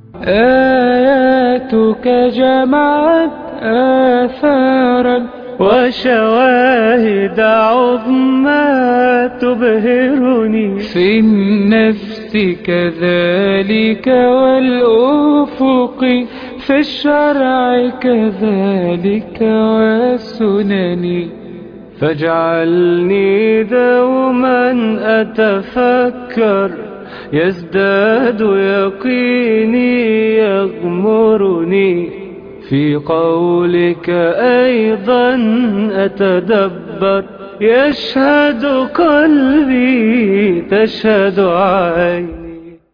آياتك جمعت آثارا وشواهد عظمى تبهرني في النفس كذلك والأفق في الشرع كذلك والسنن فاجعلني دوما أتفكر يزداد يقيني يغمرني في قولك أيضا أتدبر يشهد قلبي تشهد عيني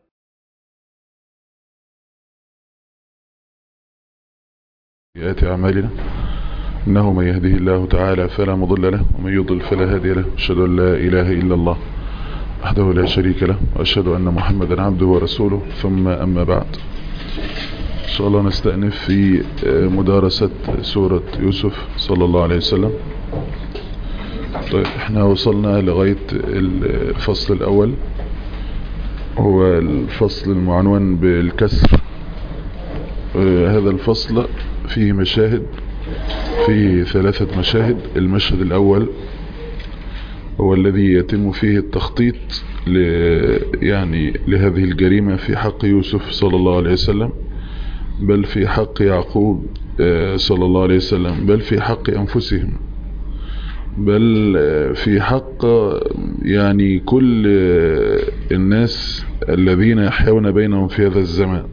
سيئات أعمالنا إنه من يهده الله تعالى فلا مضل له ومن يضل فلا هادي له أشهد أن لا إله إلا الله وحده لا شريك له وأشهد أن محمدا عبده ورسوله ثم أما بعد إن شاء الله نستأنف في مدارسة سورة يوسف صلى الله عليه وسلم طيب احنا وصلنا لغاية الفصل الأول هو الفصل المعنون بالكسر هذا الفصل فيه مشاهد فيه ثلاثة مشاهد المشهد الأول هو الذي يتم فيه التخطيط ل يعني لهذه الجريمة في حق يوسف صلى الله عليه وسلم بل في حق يعقوب صلى الله عليه وسلم بل في حق أنفسهم بل في حق يعني كل الناس الذين يحيون بينهم في هذا الزمان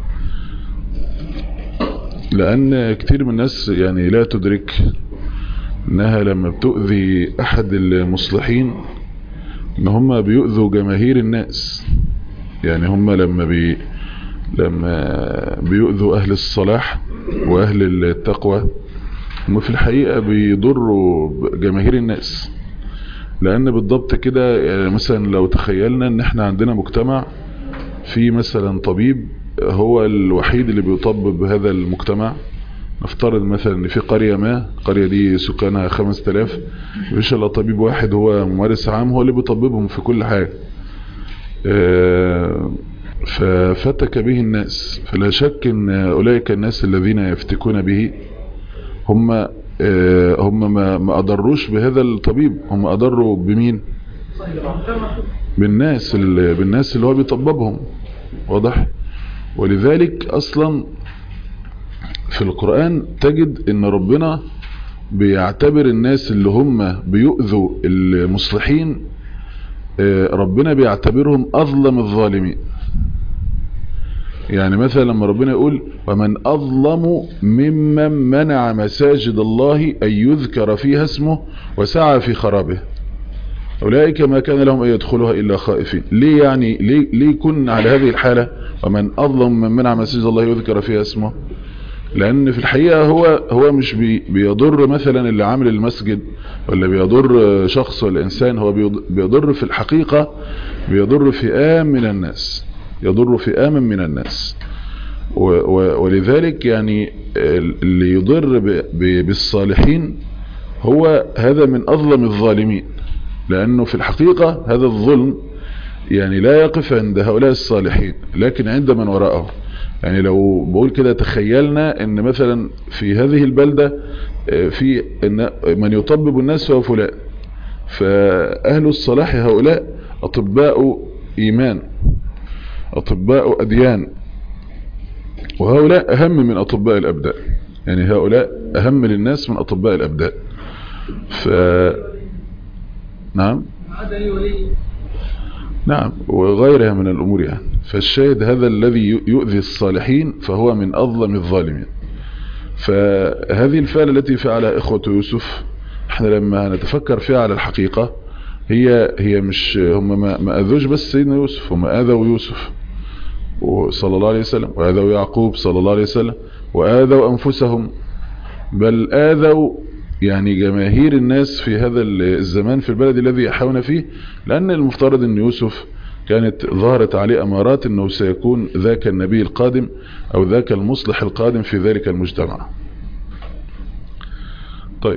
لأن كتير من الناس يعني لا تدرك انها لما بتؤذي احد المصلحين ان هم بيؤذوا جماهير الناس يعني هم لما بي لما بيؤذوا اهل الصلاح واهل التقوى هم في الحقيقة بيضروا جماهير الناس لان بالضبط كده يعني مثلا لو تخيلنا ان احنا عندنا مجتمع في مثلا طبيب هو الوحيد اللي بيطبب هذا المجتمع نفترض مثلا ان في قرية ما القرية دي سكانها 5000 مفيش الا طبيب واحد هو ممارس عام هو اللي بيطببهم في كل حاجة ففتك به الناس فلا شك ان اولئك الناس الذين يفتكون به هم هم ما, ما اضروش بهذا الطبيب هم اضروا بمين بالناس اللي بالناس اللي هو بيطببهم واضح ولذلك اصلا في القرآن تجد ان ربنا بيعتبر الناس اللي هم بيؤذوا المصلحين ربنا بيعتبرهم اظلم الظالمين يعني مثلا لما ربنا يقول ومن اظلم ممن منع مساجد الله ان يذكر فيها اسمه وسعى في خرابه أولئك ما كان لهم أن يدخلوها إلا خائفين ليه يعني ليه, ليه كنا على هذه الحالة ومن أظلم من منع مساجد الله يذكر فيها اسمه لان في الحقيقة هو هو مش بي بيضر مثلا اللي عامل المسجد ولا بيضر شخص ولا انسان هو بيضر في الحقيقة بيضر فئام من الناس يضر فئام من الناس ولذلك يعني اللي يضر بالصالحين هو هذا من اظلم الظالمين لانه في الحقيقة هذا الظلم يعني لا يقف عند هؤلاء الصالحين لكن عند من وراءهم يعني لو بقول كده تخيلنا ان مثلا في هذه البلدة في إن من يطبب الناس هو فلان فأهل الصلاح هؤلاء أطباء إيمان أطباء أديان وهؤلاء أهم من أطباء الأبداء يعني هؤلاء أهم للناس من أطباء الأبداء ف نعم نعم وغيرها من الأمور يعني فالشاهد هذا الذي يؤذي الصالحين فهو من أظلم الظالمين فهذه الفعلة التي فعلها إخوة يوسف احنا لما نتفكر فيها على الحقيقة هي هي مش هم ما, ما أذوش بس سيدنا يوسف هم آذوا يوسف صلى الله عليه وسلم وآذوا يعقوب صلى الله عليه وسلم وآذوا أنفسهم بل آذوا يعني جماهير الناس في هذا الزمان في البلد الذي يحاون فيه لأن المفترض أن يوسف كانت ظهرت عليه أمارات أنه سيكون ذاك النبي القادم أو ذاك المصلح القادم في ذلك المجتمع طيب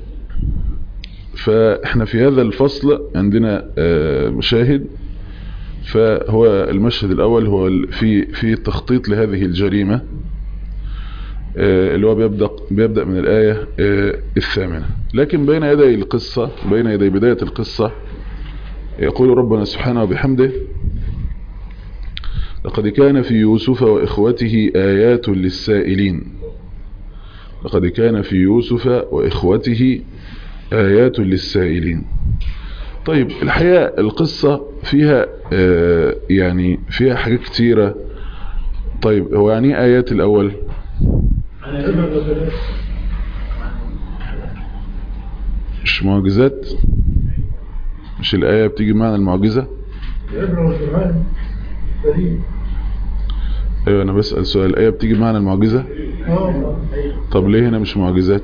فاحنا في هذا الفصل عندنا مشاهد فهو المشهد الأول هو ال- في في تخطيط لهذه الجريمة آه، اللي هو بيبدأ بيبدأ من الآية آه، الثامنة لكن بين يدي القصة بين يدي بداية القصة يقول ربنا سبحانه وبحمده لقد كان في يوسف وإخوته آيات للسائلين لقد كان في يوسف وإخوته آيات للسائلين طيب الحقيقة القصة فيها آه، يعني فيها حاجات كتيرة طيب هو يعني إيه آيات الأول مش معجزات مش الآية بتيجي معنى المعجزة العبرة والقرآن دليل ايوه انا بسأل سؤال الآية بتيجي معنى المعجزة اه طب ليه هنا مش معجزات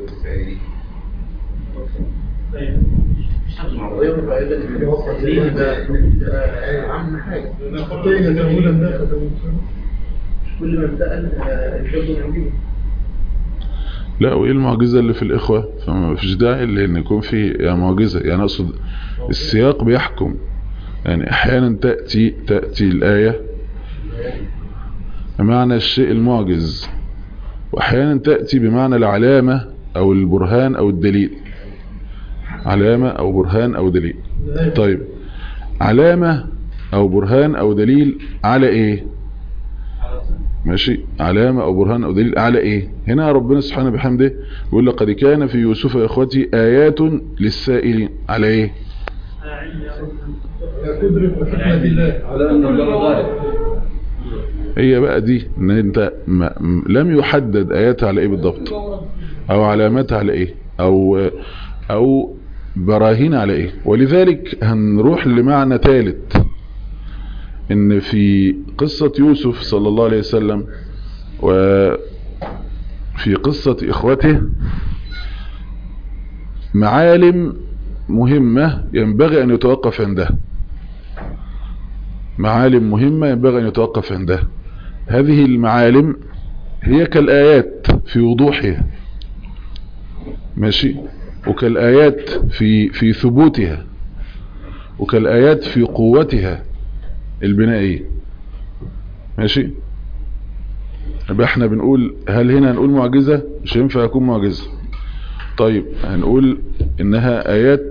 ليه ده عم حاجة خطية تأولا داخل كل ما اتقل الجبل موجود لا وايه المعجزة اللي في الإخوة فما فيش داعي لأن يكون في يعني معجزة يعني أقصد السياق بيحكم يعني أحيانا تأتي تأتي الآية بمعنى الشيء المعجز وأحيانا تأتي بمعنى العلامة أو البرهان أو الدليل علامة أو برهان أو دليل طيب علامة أو برهان أو دليل على إيه ماشي علامة أو برهان أو دليل على إيه هنا ربنا سبحانه بحمده يقول لقد كان في يوسف وإخوتي آيات للسائلين على إيه تدرك بحكمة الله على أن الله غالب هي بقى دي ان انت ما م- لم يحدد اياتها على ايه بالضبط او علاماتها على ايه او او براهين على ايه ولذلك هنروح لمعنى ثالث ان في قصة يوسف صلى الله عليه وسلم وفي قصة اخوته معالم مهمة ينبغي ان يتوقف عندها معالم مهمة ينبغي أن يتوقف عندها هذه المعالم هي كالآيات في وضوحها ماشي وكالآيات في في ثبوتها وكالآيات في قوتها البنائية ماشي يبقى احنا بنقول هل هنا هنقول معجزة مش هينفع يكون معجزة طيب هنقول انها آيات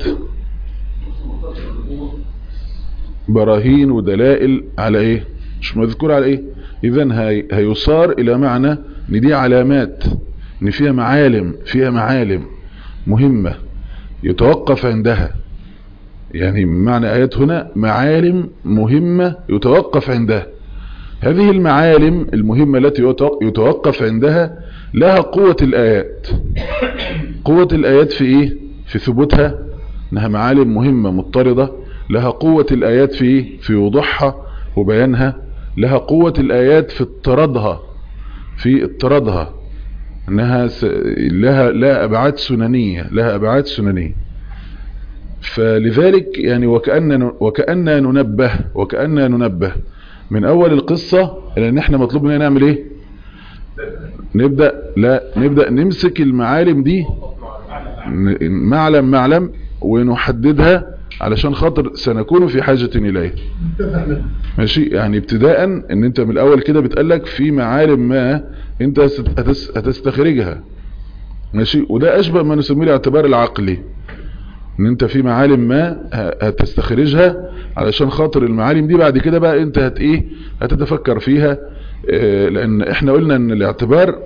براهين ودلائل على ايه مش مذكور على ايه اذا هي هيصار الى معنى ان دي علامات ان فيها معالم فيها معالم مهمة يتوقف عندها يعني معنى ايات هنا معالم مهمة يتوقف عندها هذه المعالم المهمة التي يتوق- يتوقف عندها لها قوة الآيات قوة الآيات في إيه؟ في ثبوتها إنها معالم مهمة مضطردة لها قوة الآيات في إيه؟ في وضوحها وبيانها لها قوة الآيات في اضطرادها في اضطرادها إنها س... لها لا أبعاد سننية لها أبعاد سننية فلذلك يعني وكأن وكأننا ننبه وكأننا ننبه من أول القصة إلى إن إحنا مطلوب مننا نعمل إيه؟ نبدأ لا نبدأ نمسك المعالم دي ن- معلم معلم ونحددها علشان خاطر سنكون في حاجة إليه متفق منه ماشي يعني ابتداء ان انت من الاول كده بتقلك في معالم ما انت هست- هتس- هتستخرجها ماشي وده اشبه ما نسميه الاعتبار العقلي ان انت في معالم ما ه- هتستخرجها علشان خاطر المعالم دي بعد كده بقى انت هت ايه هتتفكر فيها اه، لان احنا قلنا ان الاعتبار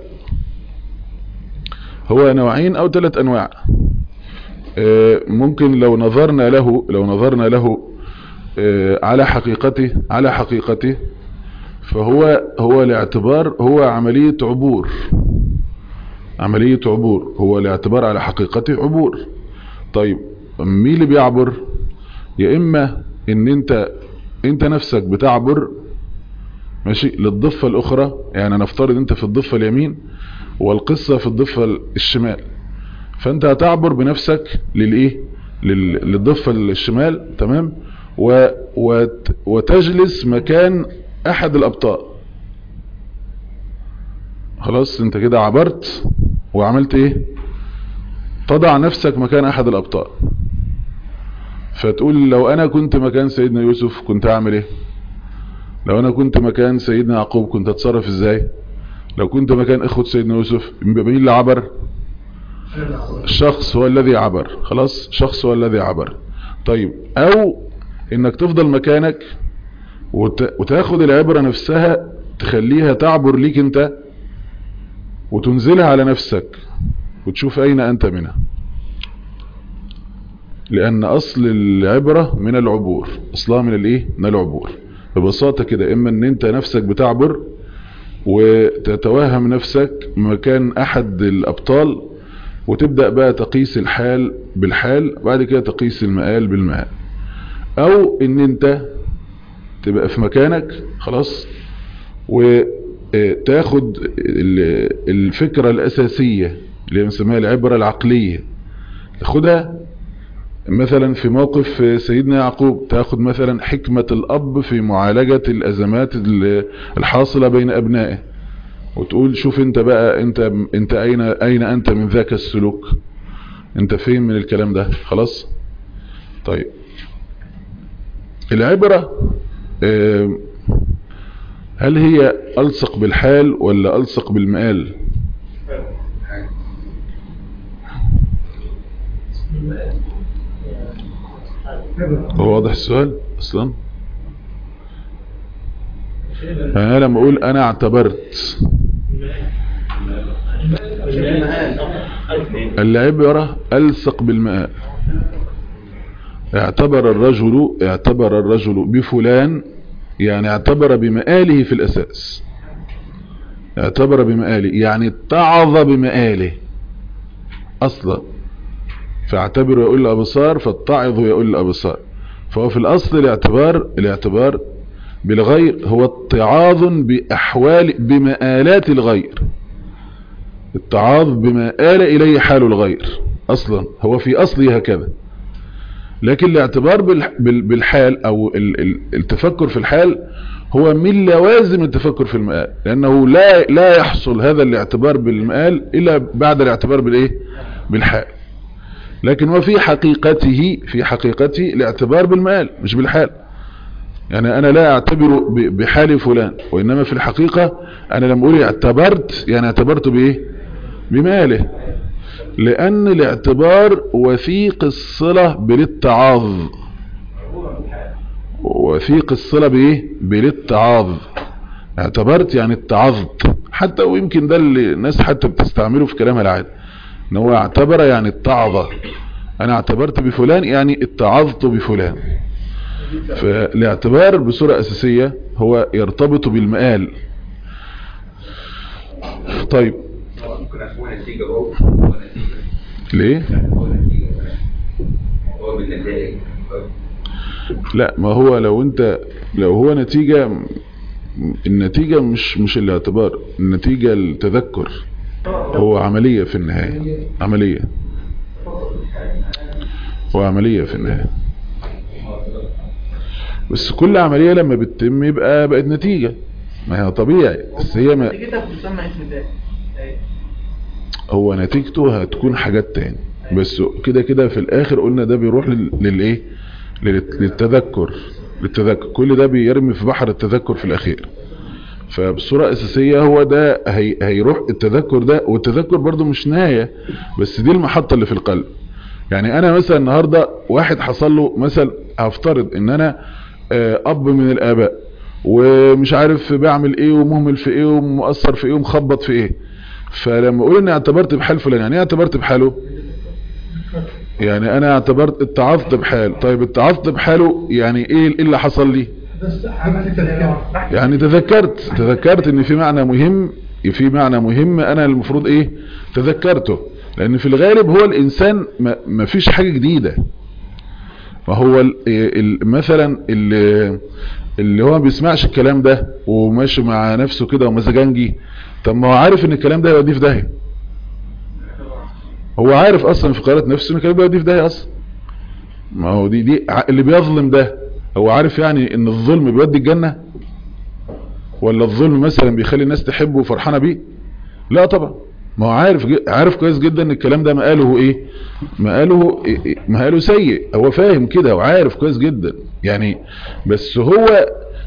هو نوعين او ثلاث انواع اه، ممكن لو نظرنا له لو نظرنا له اه، على حقيقته على حقيقته فهو هو الاعتبار هو عملية عبور عملية عبور هو الاعتبار على حقيقته عبور طيب مين اللي بيعبر يا اما ان انت انت نفسك بتعبر ماشي للضفة الاخرى يعني نفترض انت في الضفة اليمين والقصة في الضفة الشمال فانت هتعبر بنفسك للايه لل- للضفة الشمال تمام و وت وتجلس مكان احد الابطال خلاص انت كده عبرت وعملت ايه تضع نفسك مكان احد الابطال فتقول لو انا كنت مكان سيدنا يوسف كنت اعمل ايه لو انا كنت مكان سيدنا يعقوب كنت اتصرف ازاي لو كنت مكان اخوة سيدنا يوسف مين اللي عبر الشخص هو الذي عبر خلاص شخص هو الذي عبر طيب او انك تفضل مكانك وت... وتاخد العبرة نفسها تخليها تعبر ليك انت وتنزلها على نفسك وتشوف اين انت منها لان اصل العبرة من العبور اصلها من الايه من العبور ببساطة كده اما ان انت نفسك بتعبر وتتوهم نفسك مكان احد الابطال وتبدأ بقى تقيس الحال بالحال بعد كده تقيس المقال بالمقال او ان انت تبقى في مكانك خلاص وتاخد الفكرة الاساسية اللي بنسميها العبرة العقلية تاخدها مثلا في موقف سيدنا يعقوب تاخد مثلا حكمة الاب في معالجة الازمات الحاصلة بين ابنائه وتقول شوف انت بقى انت انت اين اين انت من ذاك السلوك انت فين من الكلام ده خلاص طيب العبرة اه هل هي ألصق بالحال ولا ألصق بالمقال هو واضح السؤال اصلا انا لما اقول انا اعتبرت العبرة ألصق بالمآل اعتبر الرجل اعتبر الرجل بفلان يعني اعتبر بمآله في الأساس اعتبر بمآله يعني اتعظ بمآله أصلا فاعتبر يقول الأبصار فاتعظ يقول الأبصار فهو في الأصل الاعتبار الاعتبار بالغير هو اتعاظ بأحوال بمآلات الغير اتعاظ بما آل إليه حال الغير أصلا هو في أصله هكذا لكن الاعتبار بالحال أو التفكر في الحال هو من لوازم التفكر في المآل لأنه لا لا يحصل هذا الاعتبار بالمآل إلا بعد الاعتبار بالإيه بالحال لكن وفي حقيقته في حقيقته الاعتبار بالمآل مش بالحال يعني انا لا اعتبر بحال فلان وانما في الحقيقة انا لما اقول اعتبرت يعني اعتبرت بايه بماله لان الاعتبار وثيق الصلة بالاتعاظ وثيق الصلة بايه بالاتعاظ اعتبرت يعني اتعظت حتى ويمكن ده اللي الناس حتى بتستعمله في كلامها العادي ان هو اعتبر يعني اتعظ انا اعتبرت بفلان يعني اتعظت بفلان فالاعتبار بصورة اساسية هو يرتبط بالمآل طيب ممكن اكون نتيجة هو ليه هو بالنتائج لا ما هو لو انت لو هو نتيجة النتيجة مش مش الاعتبار النتيجة التذكر هو عملية في النهاية عملية هو عملية في النهاية بس كل عملية لما بتتم يبقى بقت نتيجة ما هي طبيعي بس هي ما نتيجتها بتسمى اسم ذات هو نتيجته هتكون حاجات تاني بس كده كده في الاخر قلنا ده بيروح لل- للايه لل- للتذكر للتذكر كل ده بيرمي في بحر التذكر في الاخير فبصورة اساسية هو ده هي هيروح التذكر ده والتذكر برضو مش نهاية بس دي المحطة اللي في القلب يعني انا مثلا النهاردة واحد حصل له مثلا هفترض ان انا آه، اب من الاباء ومش عارف بعمل ايه ومهمل في ايه ومؤثر في ايه ومخبط في ايه فلما اقول اني اعتبرت بحال فلان يعني ايه اعتبرت بحاله يعني انا اعتبرت اتعظت بحال طيب اتعظت بحاله يعني ايه إيه اللي حصل لي بس عمل التذكرة يعني تذكرت تذكرت ان في معنى مهم في معنى مهم انا المفروض ايه تذكرته لان في الغالب هو الانسان ما ما فيش حاجة جديدة فهو ال- ال- مثلا اللي, اللي هو ما بيسمعش الكلام ده وماشي مع نفسه كده ومزاجنجي طب ما هو عارف ان الكلام ده هيوديه في داهية هو عارف اصلا في قرارة نفسه ان الكلام ده هيوديه في داهية اصلا ما هو دي دي ع- اللي بيظلم ده هو عارف يعني ان الظلم بيودي الجنة ولا الظلم مثلا بيخلي الناس تحبه وفرحانة بيه لا طبعا ما هو عارف ج- عارف كويس جدا ان الكلام ده مقاله ايه مقاله إيه- إيه؟ مقاله سيء هو فاهم كده وعارف كويس جدا يعني بس هو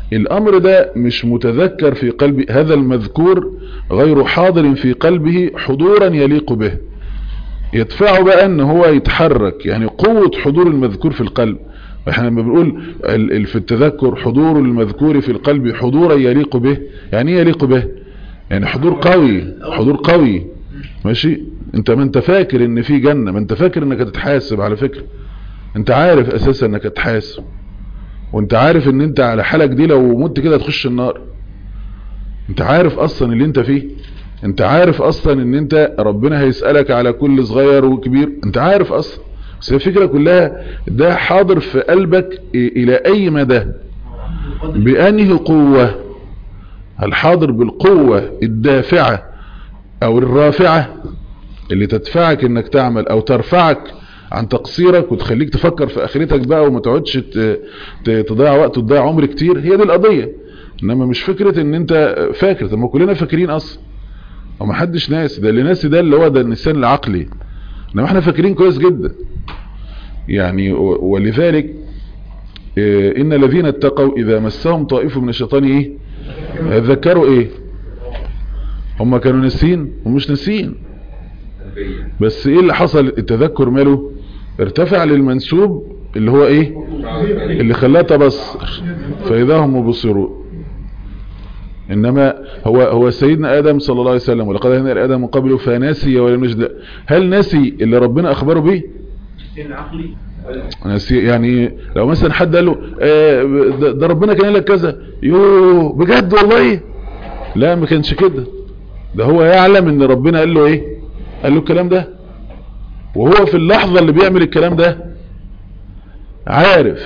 الامر ده مش متذكر في قلبي هذا المذكور غير حاضر في قلبه حضورا يليق به يدفعه بقى ان هو يتحرك يعني قوة حضور المذكور في القلب احنا لما بنقول ال- ال- في التذكر حضور المذكور في القلب حضورا يليق به يعني ايه يليق به يعني حضور قوي حضور قوي ماشي انت ما انت فاكر ان في جنة ما انت فاكر انك هتتحاسب على فكرة انت عارف اساسا انك هتتحاسب وانت عارف ان انت على حالك دي لو مت كده هتخش النار انت عارف اصلا اللي انت فيه انت عارف اصلا ان انت ربنا هيسألك على كل صغير وكبير انت عارف اصلا بس الفكرة كلها ده حاضر في قلبك الى اي مدى بانهي قوة الحاضر بالقوة الدافعة او الرافعة اللي تدفعك انك تعمل او ترفعك عن تقصيرك وتخليك تفكر في اخرتك بقى وما تقعدش ت- ت- تضيع وقت وتضيع عمر كتير هي دي القضية انما مش فكرة ان انت فاكر طب ما كلنا فاكرين اصلا وما حدش ناسي ده اللي ناسي ده اللي هو ده النسيان العقلي انما احنا فاكرين كويس جدا يعني و- ولذلك إيه، ان الذين اتقوا اذا مسهم طائف من الشيطان ايه ذكروا ايه هم كانوا ناسين ومش ناسين بس ايه اللي حصل التذكر ماله ارتفع للمنسوب اللي هو ايه اللي خلاه تبصر فاذا هم مبصرون انما هو هو سيدنا ادم صلى الله عليه وسلم ولقد هدنا ادم من قبله فناسي ولم يجد هل ناسي اللي ربنا اخبره به العقلي ناسي يعني لو مثلا حد قال له آه، ده ده ربنا كان قال لك كذا يوه بجد والله لا ما كانش كده ده هو يعلم ان ربنا قال له ايه قال له الكلام ده وهو في اللحظة اللي بيعمل الكلام ده عارف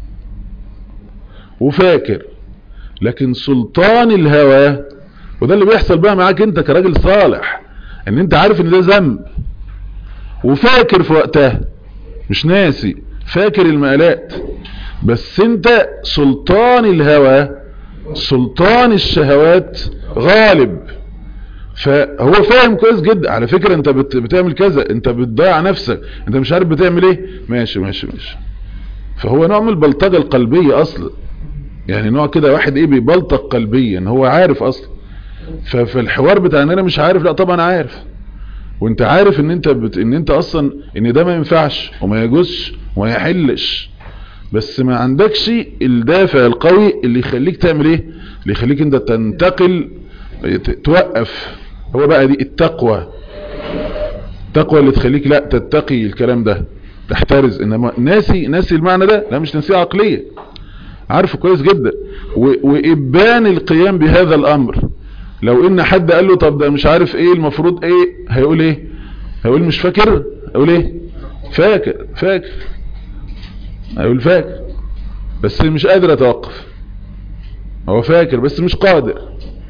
وفاكر لكن سلطان الهوى وده اللي بيحصل بقى معاك انت كراجل صالح ان انت عارف ان ده ذنب وفاكر في وقتها مش ناسي فاكر المقالات بس انت سلطان الهوى سلطان الشهوات غالب فهو فاهم كويس جدا على فكرة انت بت بتعمل كذا انت بتضيع نفسك انت مش عارف بتعمل ايه ماشي ماشي ماشي فهو نوع من البلطجة القلبية اصلا يعني نوع كده واحد ايه بيبلطج قلبيا هو عارف اصلا ففي الحوار بتاع ان انا مش عارف لا طبعا عارف وانت عارف ان انت بت... ان انت اصلا ان ده ما ينفعش وما يجوزش وما يحلش بس ما عندكش الدافع القوي اللي يخليك تعمل ايه اللي يخليك انت تنتقل ت- توقف هو بقى دي التقوى التقوى اللي تخليك لا تتقي الكلام ده تحترز انما ناسي ناسي المعنى ده لا مش ناسيه عقلية عارفه كويس جدا و... وابان القيام بهذا الامر لو ان حد قال له طب ده مش عارف ايه المفروض ايه هيقول ايه هيقول مش فاكر هيقول ايه فاكر فاكر هيقول فاكر بس مش قادر اتوقف هو فاكر بس مش قادر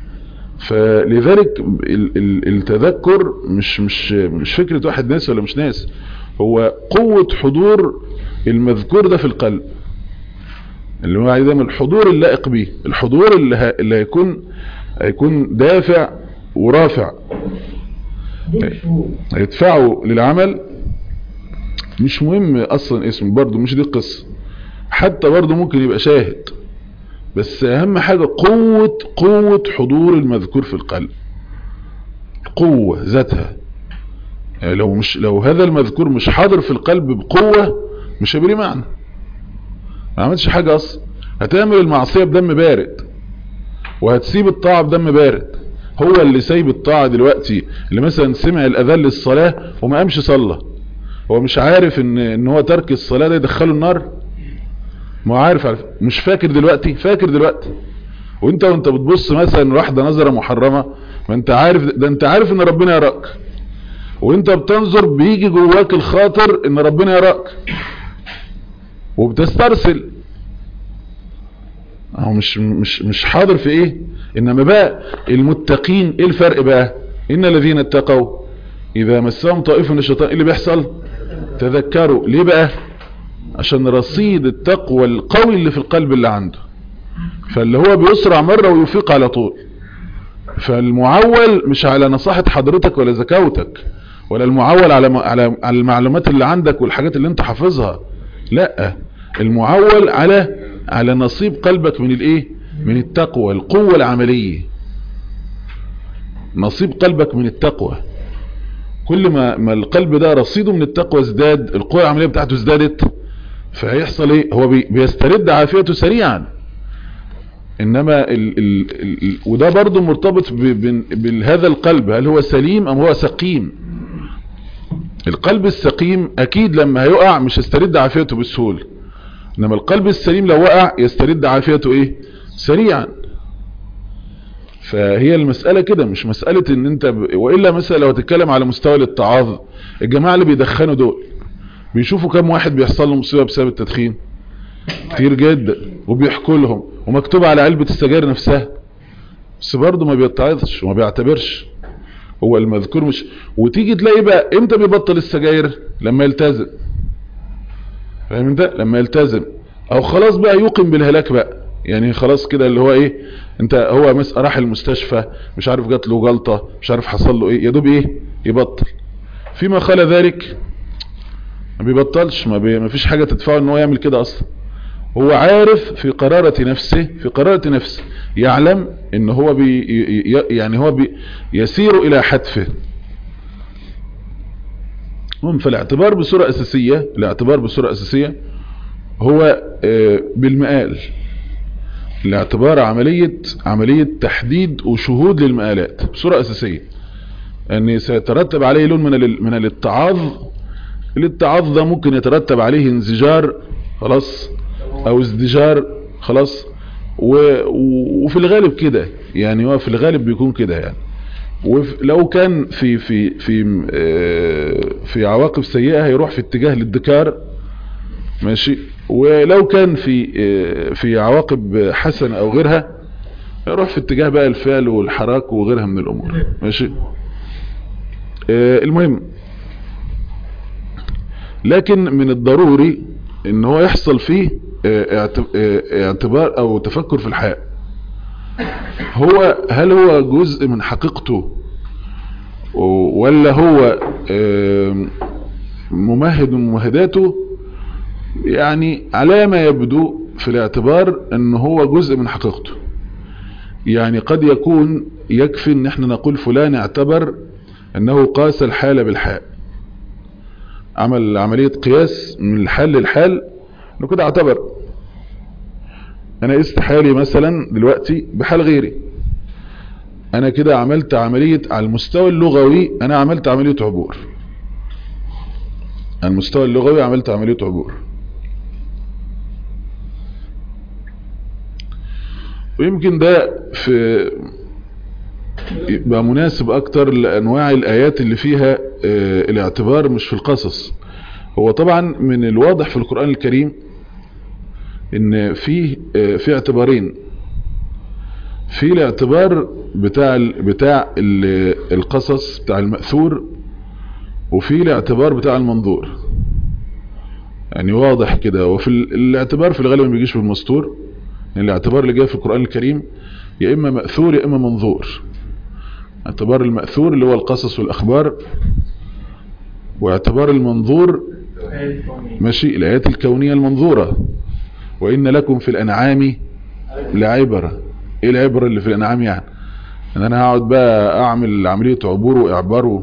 فلذلك ال- ال- التذكر مش مش مش فكرة واحد ناس ولا مش ناس هو قوة حضور المذكور ده في القلب اللي هو عايز من الحضور اللائق به الحضور اللي, ه... اللي هيكون هيكون دافع ورافع هيدفعه للعمل مش مهم اصلا اسمه برضه مش دي القصة حتى برضه ممكن يبقى شاهد بس اهم حاجة قوة قوة حضور المذكور في القلب قوة ذاتها يعني لو مش لو هذا المذكور مش حاضر في القلب بقوة مش هيبقى ليه معنى ما عملتش حاجة اصلا هتعمل المعصية بدم بارد وهتسيب الطاعة بدم بارد هو اللي سايب الطاعة دلوقتي اللي مثلا سمع الاذان للصلاة وما قامش صلى هو مش عارف ان ان هو ترك الصلاة ده يدخله النار ما هو عارف عارف مش فاكر دلوقتي فاكر دلوقتي وانت وانت بتبص مثلا واحدة نظرة محرمة ما انت عارف ده انت عارف ان ربنا يراك وانت بتنظر بيجي جواك الخاطر ان ربنا يراك وبتسترسل هو مش مش مش حاضر في ايه انما بقى المتقين ايه الفرق بقى ان الذين اتقوا اذا مسهم طائف من الشيطان ايه اللي بيحصل تذكروا ليه بقى عشان رصيد التقوى القوي اللي في القلب اللي عنده فاللي هو بيسرع مرة ويفيق على طول فالمعول مش على نصاحة حضرتك ولا زكاوتك ولا المعول على على على المعلومات اللي عندك والحاجات اللي انت حافظها لا المعول على على نصيب قلبك من الايه من التقوى القوة العملية نصيب قلبك من التقوى كل ما, ما القلب ده رصيده من التقوى ازداد القوة العملية بتاعته ازدادت فهيحصل ايه هو بي بيسترد عافيته سريعا انما ال ال ال وده برضو مرتبط بهذا القلب هل هو سليم ام هو سقيم القلب السقيم اكيد لما هيقع مش يسترد عافيته بسهولة انما القلب السليم لو وقع يسترد عافيته ايه سريعا فهي المسألة كده مش مسألة ان انت ب... وإلا مثلا لو تتكلم على مستوى الاتعاظ الجماعة اللي بيدخنوا دول بيشوفوا كم واحد بيحصل له مصيبة بسبب التدخين كتير جدا وبيحكوا لهم ومكتوب على علبة السجاير نفسها بس برضه ما بيتعظش وما بيعتبرش هو المذكور مش وتيجي تلاقي بقى امتى بيبطل السجاير لما يلتزم فاهم انت لما يلتزم او خلاص بقى يوقن بالهلاك بقى يعني خلاص كده اللي هو ايه انت هو مس راح المستشفى مش عارف جات له جلطة مش عارف حصل له ايه يا دوب ايه يبطل فيما خلا ذلك ما بيبطلش ما, بي ما فيش حاجة تدفعه ان هو يعمل كده اصلا هو عارف في قرارة نفسه في قرارة نفسه يعلم ان هو بي يعني هو بي يسير الى حتفه هم فالاعتبار بصورة اساسية الاعتبار بصورة اساسية هو بالمقال الاعتبار عملية عملية تحديد وشهود للمقالات بصورة اساسية ان سيترتب عليه لون من من الاتعاظ الاتعاظ ده ممكن يترتب عليه انزجار خلاص او ازدجار خلاص و... وفي الغالب كده يعني هو في الغالب بيكون كده يعني ولو كان في في في في عواقب سيئة هيروح في اتجاه الادكار ماشي ولو كان في في عواقب حسنة او غيرها يروح في اتجاه بقى الفعل والحراك وغيرها من الامور ماشي المهم لكن من الضروري ان هو يحصل فيه اعتبار او تفكر في الحياة هو هل هو جزء من حقيقته ولا هو ممهد من ممهداته يعني على ما يبدو في الاعتبار ان هو جزء من حقيقته يعني قد يكون يكفي ان احنا نقول فلان اعتبر انه قاس الحال بالحال عمل عملية قياس من الحال للحال انه كده اعتبر انا قست حالي مثلا دلوقتي بحال غيري انا كده عملت عملية على المستوى اللغوي انا عملت عملية عبور على المستوى اللغوي عملت عملية عبور ويمكن ده في يبقى مناسب اكتر لانواع الايات اللي فيها اه الاعتبار مش في القصص هو طبعا من الواضح في القرآن الكريم ان فيه اه في اعتبارين في الاعتبار بتاع بتاع القصص بتاع المأثور وفي الاعتبار بتاع المنظور يعني واضح كده وفي الاعتبار في الغالب ما بيجيش في المستور يعني الاعتبار اللي جاي في القرآن الكريم يا اما مأثور يا اما منظور اعتبار المأثور اللي هو القصص والأخبار واعتبار المنظور ماشي الآيات الكونية المنظورة وإن لكم في الأنعام لعبرة إيه العبرة اللي في الأنعام يعني أن أنا هقعد بقى أعمل عملية عبور وإعبار و...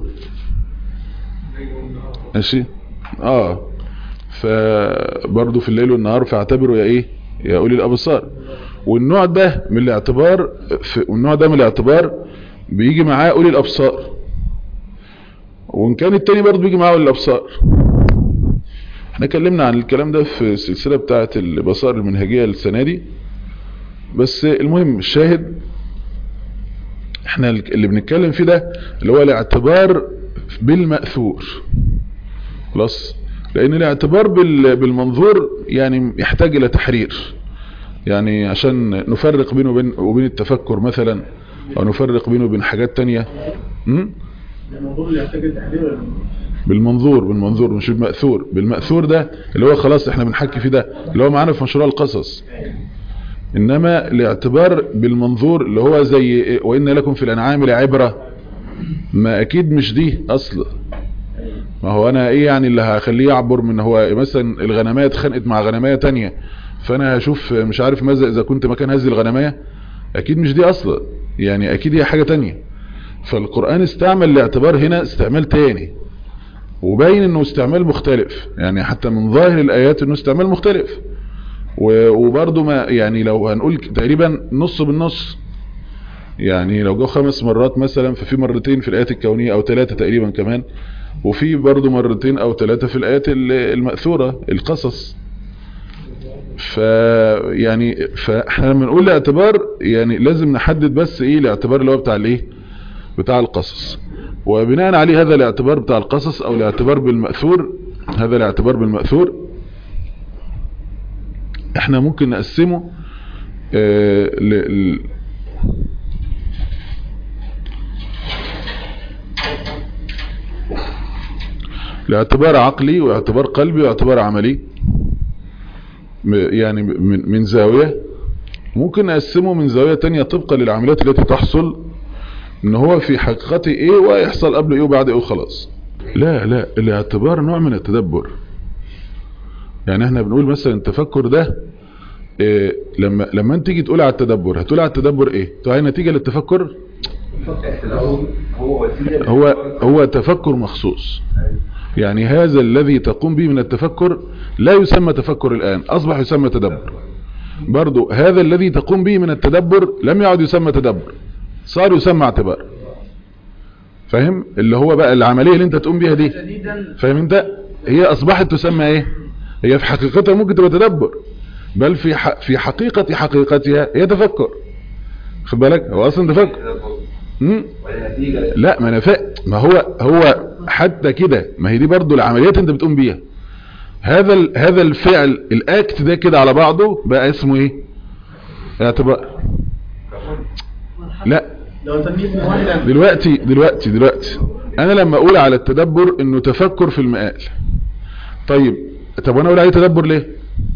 ماشي آه فبرضو في الليل والنهار فاعتبروا يا إيه يا أولي الأبصار والنوع ده من الاعتبار في والنوع ده من الاعتبار بيجي معاه أولي الأبصار وإن كان التاني برضه بيجي معاه أولي الأبصار احنا اتكلمنا عن الكلام ده في السلسلة بتاعة البصائر المنهجية السنة دي بس المهم الشاهد احنا اللي بنتكلم فيه ده اللي هو الاعتبار بالمأثور خلاص لان الاعتبار بالمنظور يعني يحتاج الى تحرير يعني عشان نفرق بينه وبين, وبين التفكر مثلا او نفرق بينه وبين حاجات تانية المنظور اللي يحتاج التحرير بالمنظور بالمنظور مش بالمأثور بالمأثور ده اللي هو خلاص احنا بنحكي فيه ده اللي هو معانا في مشروع القصص انما الاعتبار بالمنظور اللي هو زي وإن لكم في الانعام لعبرة ما اكيد مش دي اصلا ما هو انا ايه يعني اللي هخليه يعبر من هو مثلا الغنمية اتخانقت مع غنمية تانية فانا هشوف مش عارف ماذا اذا كنت مكان هذه الغنمية اكيد مش دي اصلا يعني اكيد هي حاجة تانية فالقرآن استعمل الاعتبار هنا استعمال تاني وباين انه استعمال مختلف يعني حتى من ظاهر الايات انه استعمال مختلف و- وبرضه ما يعني لو هنقول تقريبا نص بالنص يعني لو جو خمس مرات مثلا ففي مرتين في الايات الكونية او ثلاثة تقريبا كمان وفي برضه مرتين او ثلاثة في الايات ال- المأثورة القصص ف يعني فاحنا لما نقول الاعتبار يعني لازم نحدد بس ايه الاعتبار اللي هو بتاع الايه بتاع القصص وبناء عليه هذا الاعتبار بتاع القصص او الاعتبار بالمأثور هذا الاعتبار بالمأثور احنا ممكن نقسمه آه ل... ل- لاعتبار عقلي واعتبار قلبي واعتبار عملي م- يعني من, من زاوية ممكن نقسمه من زاوية تانية طبقا للعمليات التي تحصل ان هو في حقيقته ايه ويحصل قبل ايه وبعد ايه وخلاص لا لا الاعتبار نوع من التدبر يعني احنا بنقول مثلا التفكر ده إيه لما لما انت تيجي تقول على التدبر هتقول على التدبر ايه تقول على نتيجة للتفكر هو وسيله هو هو تفكر مخصوص يعني هذا الذي تقوم به من التفكر لا يسمى تفكر الآن أصبح يسمى تدبر برضو هذا الذي تقوم به من التدبر لم يعد يسمى تدبر صار يسمى اعتبار فاهم اللي هو بقى العملية اللي انت تقوم بيها دي فاهم انت هي اصبحت تسمى ايه هي في حقيقتها ممكن تبقى تدبر بل في ح... في حقيقة حقيقتها هي تفكر خد بالك هو اصلا تفكر مم؟ ولا نتيجه لا ما انا فا- ما هو هو حتى كده ما هي دي برضو العمليات انت بتقوم بيها هذا ال- هذا الفعل الاكت ده كده على بعضه بقى اسمه ايه اعتبار لا لو تمييز معين دلوقتي دلوقتي دلوقتي انا لما اقول على التدبر انه تفكر في المقال طيب طب وانا اقول عليه تدبر ليه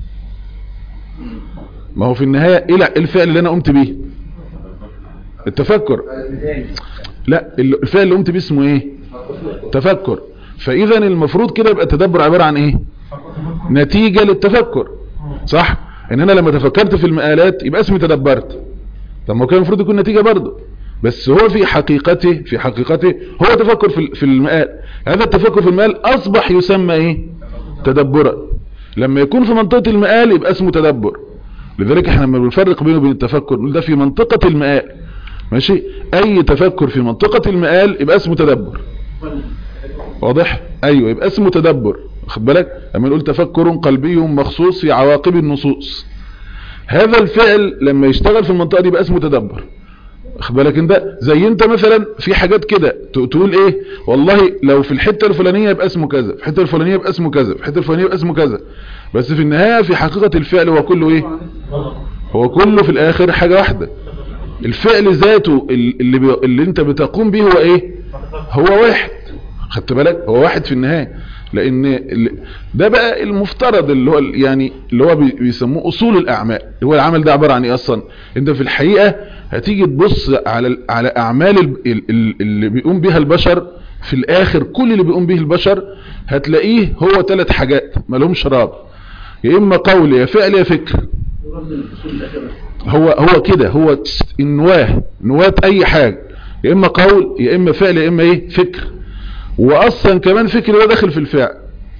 ما هو في النهاية ايه الع- إيه الفعل اللي انا قمت بيه التفكر لا الفعل اللي قمت بيه اسمه ايه تفكر فاذا المفروض كده يبقى التدبر عبارة عن ايه نتيجة للتفكر صح ان انا لما تفكرت في المقالات يبقى اسمي تدبرت طب ما هو كان المفروض يكون نتيجة برضه بس هو في حقيقته في حقيقته هو تفكر في في المقال هذا التفكر في المقال اصبح يسمى ايه تدبرا لما يكون في منطقة المقال يبقى اسمه تدبر لذلك احنا لما بنفرق بينه وبين التفكر نقول ده في منطقة المقال ماشي اي تفكر في منطقة المقال يبقى اسمه تدبر واضح ايوه يبقى اسمه تدبر خد بالك اما نقول تفكر قلبي مخصوص في عواقب النصوص هذا الفعل لما يشتغل في المنطقة دي يبقى اسمه تدبر خد بالك انت زي انت مثلا في حاجات كده ت- تقول ايه والله لو في الحتة الفلانية يبقى اسمه كذا في الحتة الفلانية يبقى اسمه كذا في الحتة الفلانية يبقى اسمه كذا بس في النهاية في حقيقة الفعل هو كله ايه هو كله في الاخر حاجة واحدة الفعل ذاته ال- اللي, بي... اللي انت بتقوم به هو ايه هو واحد خدت بالك هو واحد في النهاية لان ال- ده بقى المفترض اللي هو ال- يعني اللي هو بي- بيسموه اصول الاعمال هو العمل ده عبارة عن ايه اصلا انت في الحقيقة هتيجي تبص على ال- على اعمال ال- ال- ال- اللي بيقوم بها البشر في الاخر كل اللي بيقوم به البشر هتلاقيه هو ثلاث حاجات مالهمش رابط يا اما قول يا فعل يا فكر يرد الاصول الاخيره هو هو كده هو تس- النواه نواة اي حاجة يا اما قول يا اما فعل يا اما ايه فكر واصلا كمان فكر ده داخل في الفعل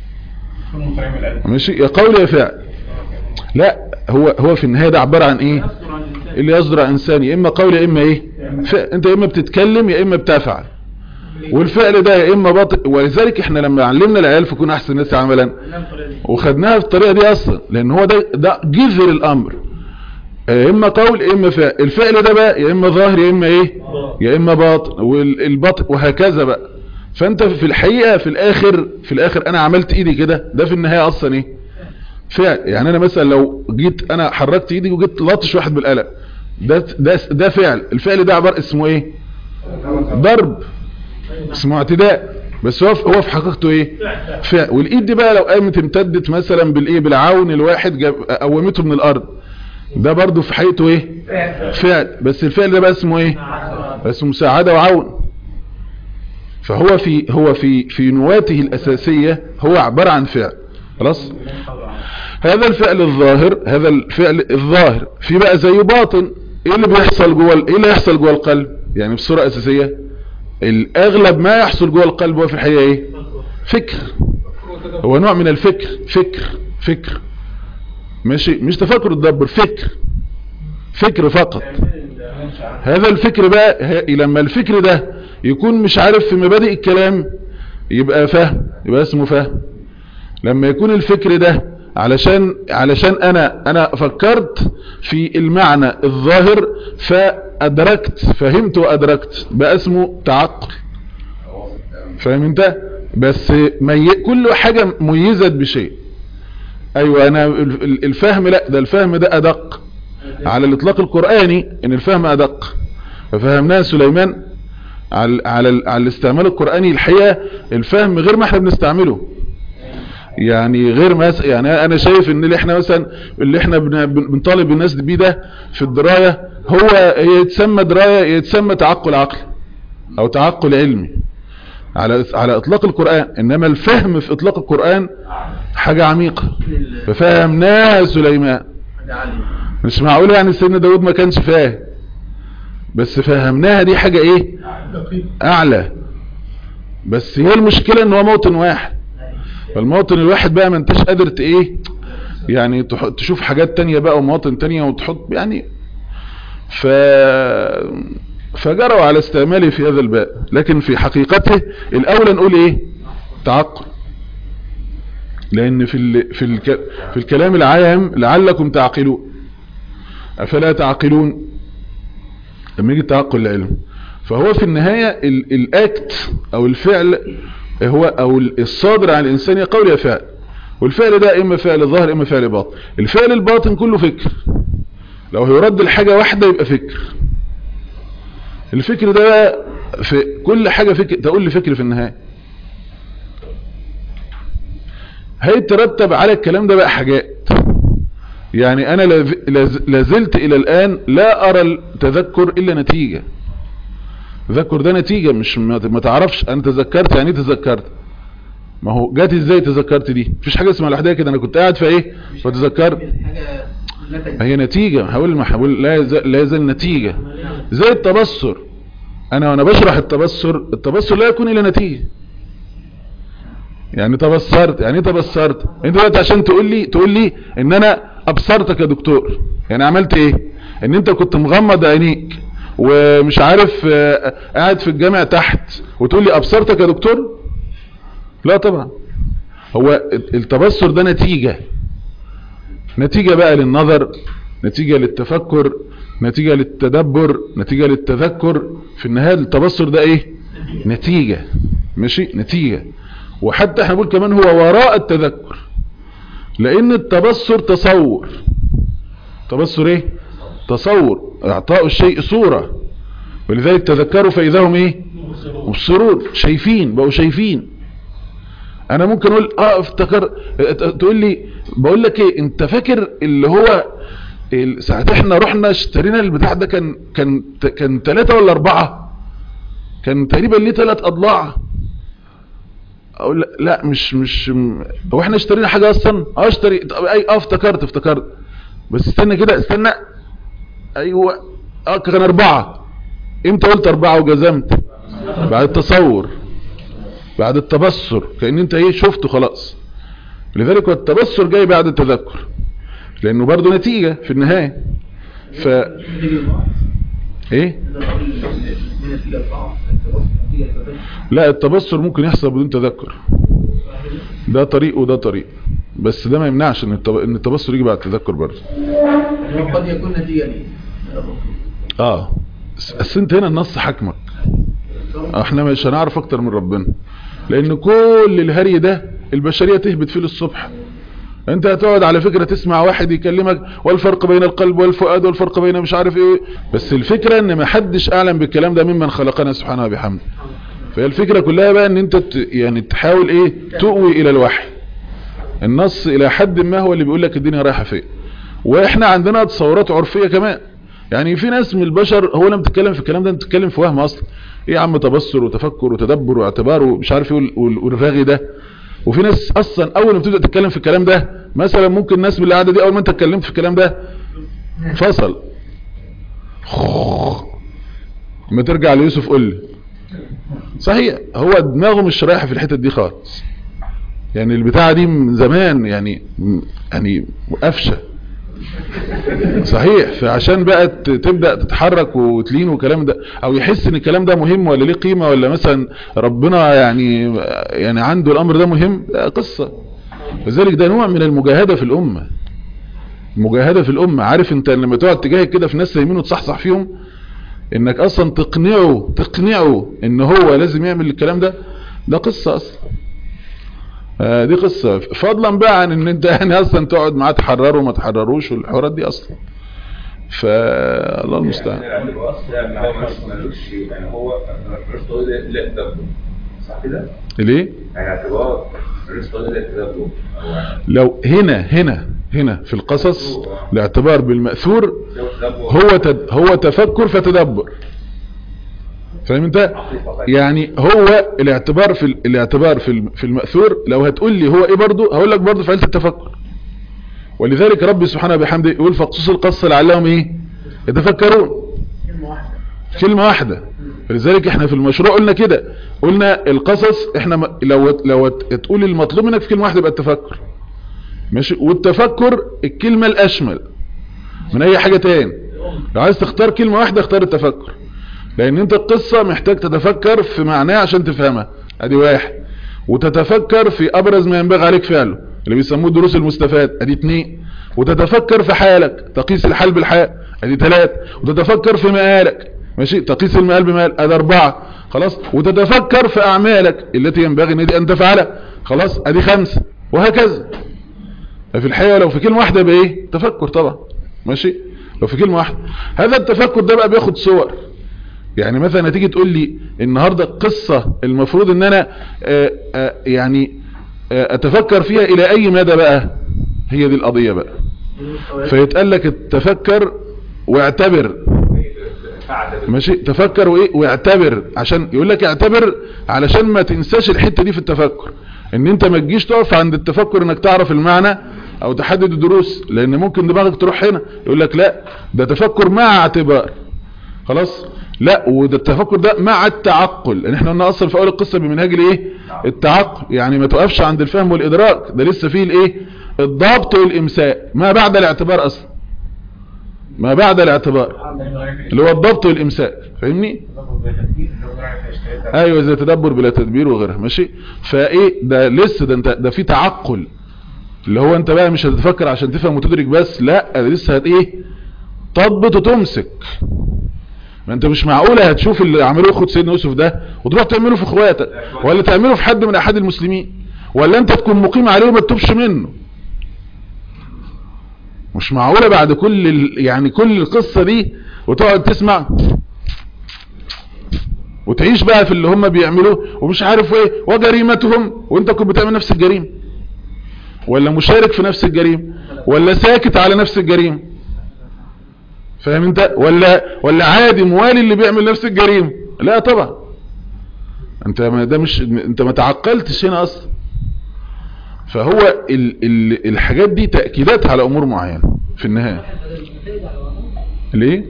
ماشي يا قول يا فعل لا هو هو في النهاية ده عبارة عن ايه يصدر عن الانسان اللي يصدر عن انسان يا اما قول يا اما ايه ف... انت يا اما بتتكلم يا اما بتفعل والفعل ده يا اما باطل ولذلك احنا لما علمنا العيال في كون احسن الناس عملا نعم طريقة دي. وخدناها في الطريقة دي اصلا لان هو ده ده جذر الامر يا اما قول يا اما فعل الفعل ده بقى يا اما ظاهر يا اما ايه يا اما باطن والباطن وهكذا بقى فانت في الحقيقة في الاخر في الاخر انا عملت ايدي كده ده في النهاية اصلا ايه فعل يعني انا مثلا لو جيت انا حركت ايدي وجيت لطش واحد بالقلم ده ده ده فعل الفعل ده عبارة اسمه ايه ضرب اسمه اعتداء بس هو في- هو في حقيقته ايه فعل والايد دي بقى لو قامت امتدت مثلا بالايه بالعون الواحد جاب قومته من الارض ده برضو في حقيقته ايه فعل بس الفعل ده بقى اسمه ايه اسمه مساعدة وعون فهو في هو في في نواته الاساسية هو عبارة عن فعل خلاص هذا الفعل الظاهر هذا الفعل الظاهر في بقى زي باطن ايه اللي بيحصل جوه ال- ايه اللي يحصل جوه القلب يعني بصورة اساسية الاغلب ما يحصل جوه القلب هو في الحقيقة ايه فكر هو نوع من الفكر فكر فكر ماشي مش تفكر تدبر فكر فكر فقط هذا الفكر بقى ه- لما الفكر ده يكون مش عارف في مبادئ الكلام يبقى فهم يبقى اسمه فهم لما يكون الفكر ده علشان علشان انا انا فكرت في المعنى الظاهر فادركت فهمت وادركت بقى اسمه تعقل فاهم انت بس مي... كل حاجة ميزت بشيء ايوه انا ال- ال- الفهم لا ده الفهم ده ادق على الاطلاق القرآني ان الفهم ادق ففهمناه سليمان على على ال- على الاستعمال القرآني الحقيقة الفهم غير ما احنا بنستعمله يعني غير ما يس- يعني انا شايف ان اللي احنا مثلا اللي احنا بن- بن- بنطالب الناس بيه ده في الدراية هو يتسمى دراية يتسمى تعقل عقلي او تعقل علمي على على اطلاق القرآن انما الفهم في اطلاق القرآن حاجة عميقة ففهمناها سليمان حاجة عالية مش معقول يعني سيدنا داود ما كانش فاهم بس فهمناها دي حاجة ايه دقيق اعلى بس هي المشكلة ان هو موطن واحد فالموطن الواحد بقى ما انتش قادر ت- ايه يعني تح- تشوف حاجات تانية بقى ومواطن تانية وتحط يعني ف فجروا على استعماله في هذا الباب لكن في حقيقته الاولى نقول ايه تعقل لان في ال... في الك... في الكلام العام لعلكم تعقلون افلا تعقلون لما يجي التعقل العلم فهو في النهاية ال... الاكت او الفعل هو او الصادر عن الانسان يا قول يا فعل والفعل ده اما فعل ظاهر اما فعل باطن الفعل الباطن كله فكر لو هيرد لحاجة واحدة يبقى فكر الفكر ده بقى في كل حاجة فكر تقول لي فكر في النهاية هيترتب على الكلام ده بقى حاجات يعني انا لاز- لاز- لازلت الى الان لا ارى التذكر الا نتيجة تذكر ده نتيجة مش ما ما تعرفش انا تذكرت يعني ايه تذكرت ما هو جات ازاي تذكرت دي مفيش حاجة اسمها لوحدها كده انا كنت قاعد في ايه فتذكرت حاجة نتج هي نتيجة هقول ما هقول لا يزال, لا يزال نتيجة زي التبصر انا وانا بشرح التبصر التبصر لا يكون الا نتيجة يعني تبصرت يعني ايه تبصرت انت دلوقتي عشان تقول لي تقول لي ان انا ابصرتك يا دكتور يعني عملت ايه ان انت كنت مغمض عينيك ومش عارف آه، قاعد في الجامع تحت وتقول لي ابصرتك يا دكتور لا طبعا هو التبصر ده نتيجة نتيجة بقى للنظر نتيجة للتفكر نتيجة للتدبر نتيجة للتذكر في النهاية التبصر ده ايه نتيجة ماشي نتيجة وحتى احنا نقول كمان هو وراء التذكر لان التبصر تصور تبصر ايه تصور اعطاء الشيء صورة ولذلك تذكروا فاذا هم ايه مبصرون شايفين بقوا شايفين انا ممكن اقول اه افتكر تقول لي بقول لك ايه انت فاكر اللي هو ال- ساعة احنا رحنا اشترينا البتاع ده كان كان كان ثلاثة ولا اربعة كان تقريبا ليه ثلاث اضلاع اقول لا, لا مش مش م- هو احنا اشترينا حاجة اصلا اه اشتري طب اي اه افتكرت افتكرت بس استنى كده استنى ايوه اه كان اربعة امتى قلت اربعة وجزمت بعد التصور بعد التبصر كأن انت ايه شفته خلاص لذلك هو التبصر جاي بعد التذكر لانه برضو نتيجة في النهاية ف ايه لا التبصر ممكن يحصل بدون تذكر ده طريق وده طريق بس ده ما يمنعش ان التب- ان التبصر يجي بعد التذكر برضه قد يكون نتيجة ليه اه بس بس انت هنا النص حكمك احنا مش هنعرف اكتر من ربنا لان كل الهري ده البشرية تهبط فيه للصبح انت هتقعد على فكرة تسمع واحد يكلمك والفرق بين القلب والفؤاد والفرق بين مش عارف ايه بس الفكرة ان ما حدش اعلم بالكلام ده ممن خلقنا سبحانه وبحمده فهي الفكرة كلها بقى ان انت ت- يعني تحاول ايه تؤوي الى الوحي النص الى حد ما هو اللي بيقول لك الدنيا رايحة فين واحنا عندنا تصورات عرفية كمان يعني في ناس من البشر هو لما بتتكلم في الكلام ده انت بتتكلم في وهم اصلا ايه يا عم تبصر وتفكر وتدبر واعتبار ومش عارف ايه وال- وال- والرغي ده وفي ناس اصلا اول ما بتبدا تتكلم في الكلام ده مثلا ممكن الناس من القعده دي اول ما انت اتكلمت في الكلام ده فصل ما ترجع ليوسف قول لي صحيح هو دماغه مش رايحه في الحته دي خالص يعني البتاعه دي من زمان يعني يعني قفشه صحيح فعشان بقى ت- تبدا تتحرك وتلين والكلام ده او يحس ان الكلام ده مهم ولا ليه قيمه ولا مثلا ربنا يعني يعني عنده الامر ده مهم لا قصه لذلك ده نوع من المجاهده في الامه المجاهده في الامه عارف انت لما تقعد تجاهد كده في ناس يمين وتصحصح فيهم انك اصلا تقنعه تقنعه ان هو لازم يعمل الكلام ده ده قصه اصلا آه، دي قصة فضلا بقى عن ان انت يعني اصلا تقعد معاه تحرره وما تحرروش والحوارات دي اصلا فالله المستعان يعني اصلا ملوش ملوش يعني هو ملوش طريقه لا تدبر صح كده؟ ليه يعني اعتبار ملوش طريقه لا تدبر او يعني لو هنا هنا هنا في القصص الاعتبار بالمأثور لو تدبر هو تد هو تفكر فتدبر فاهم انت يعني هو الاعتبار في ال- الاعتبار في الم- في المأثور لو هتقول لي هو ايه برضو هقول لك برضو فعلت التفكر ولذلك ربي سبحانه بحمده يقول فقصص القصة لعلهم ايه يتفكرون كلمة واحدة فلذلك احنا في المشروع قلنا كده قلنا القصص احنا م- لو لو تقول المطلوب منك في كلمة واحدة يبقى التفكر ماشي والتفكر الكلمة الاشمل من اي حاجة تاني لو عايز تختار كلمة واحدة اختار التفكر لان انت القصة محتاج تتفكر في معناها عشان تفهمها ادي واحد وتتفكر في ابرز ما ينبغي عليك فعله اللي بيسموه الدروس المستفاد ادي اتنين وتتفكر في حالك تقيس الحال بالحال ادي ثلاثة وتتفكر في مآلك ماشي تقيس المآل بمآل ادي اربعة خلاص وتتفكر في اعمالك التي ينبغي ان ان تفعلها خلاص ادي خمسة وهكذا في الحقيقة لو في كلمة واحدة بايه تفكر طبعا ماشي لو في كلمة واحدة هذا التفكر ده بقى بياخد صور يعني مثلا تيجي تقول لي النهاردة قصة المفروض ان انا آآ آآ يعني آآ اتفكر فيها الى اي مدى بقى هي دي القضية بقى فيتقال لك تفكر واعتبر ماشي تفكر وايه واعتبر عشان يقول لك اعتبر علشان ما تنساش الحتة دي في التفكر ان انت ما تجيش تقف عند التفكر انك تعرف المعنى او تحدد الدروس لان ممكن دماغك تروح هنا يقول لك لا ده تفكر مع اعتبار خلاص لا وده التفكر ده مع التعقل لان احنا قلنا اصلا في اول القصه بمنهاج الايه التعقل يعني ما توقفش عند الفهم والادراك ده لسه فيه الايه الضبط والامساك ما بعد الاعتبار اصلا ما بعد الاعتبار اللي هو الضبط والامساك فاهمني ايوه زي تدبر بلا تدبير وغيرها ماشي فايه ده لسه ده انت ده في تعقل اللي هو انت بقى مش هتتفكر عشان تفهم وتدرك بس لا ده لسه هت ايه تضبط وتمسك ما انت مش معقولة هتشوف اللي عملوه اخوة سيدنا يوسف ده وتروح تعمله في اخواتك ولا تعمله في حد من احد المسلمين ولا انت تكون مقيم عليه وما تتوبش منه مش معقولة بعد كل ال... يعني كل القصة دي وتقعد تسمع وتعيش بقى في اللي هم بيعملوه ومش عارف ايه وجريمتهم وانت كنت بتعمل نفس الجريمة ولا مشارك في نفس الجريمة ولا ساكت على نفس الجريمة فاهم انت ولا ولا عادي موالي اللي بيعمل نفس الجريمة لا طبعا انت ما ده مش انت ما تعقلتش هنا اصلا فهو ال ال الحاجات دي تأكيدات على امور معينة في النهاية ليه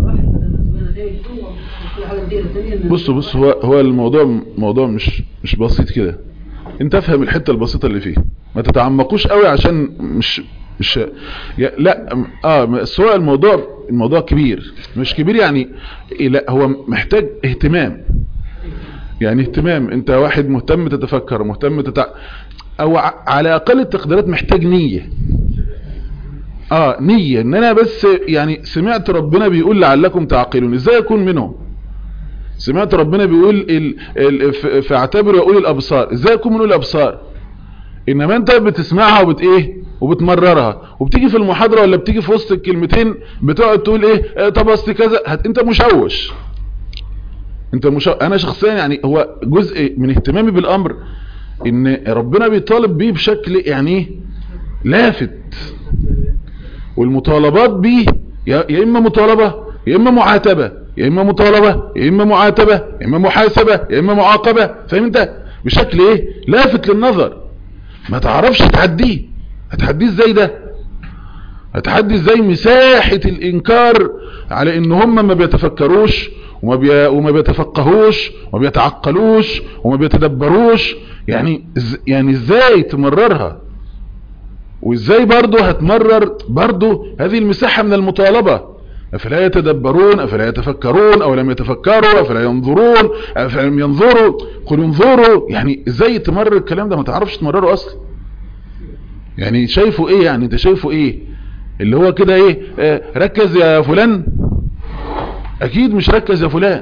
بص بص هو هو الموضوع موضوع مش مش بسيط كده انت افهم الحتة البسيطة اللي فيه ما تتعمقوش قوي عشان مش مش يا لا اه بس هو الموضوع الموضوع كبير مش كبير يعني لا هو محتاج اهتمام يعني اهتمام انت واحد مهتم تتفكر مهتم تتع... او ع- على اقل التقديرات محتاج نية اه نية ان انا بس يعني سمعت ربنا بيقول لعلكم تعقلون ازاي اكون منهم سمعت ربنا بيقول ال... ال... ف- فاعتبروا اولي الابصار ازاي اكون من اولي الابصار انما انت بتسمعها وبت ايه وبتمررها وبتيجي في المحاضرة ولا بتيجي في وسط الكلمتين بتقعد تقول ايه اه طب اصل كذا هت... انت مشوش انت مش انا شخصيا يعني هو جزء من اهتمامي بالامر ان ربنا بيطالب بيه بشكل يعني ايه لافت والمطالبات بيه يا يا اما مطالبة يا اما معاتبة يا اما مطالبة يا اما معاتبة يا اما محاسبة يا اما معاقبة فاهم انت بشكل ايه لافت للنظر ما تعرفش تعديه هتعديه ازاي ده هتعدي ازاي مساحة الانكار على ان هم ما بيتفكروش وما, بي... وما بيتفقهوش وما بيتعقلوش وما بيتدبروش يعني إز... يعني ازاي تمررها وازاي برضه هتمرر برضه هذه المساحة من المطالبة افلا يتدبرون افلا يتفكرون او لم يتفكروا افلا ينظرون افلا لم ينظروا قل انظروا يعني ازاي تمرر الكلام ده ما تعرفش تمرره اصلا يعني شايفه ايه يعني انت شايفه ايه اللي هو كده ايه آه ركز يا فلان اكيد مش ركز يا فلان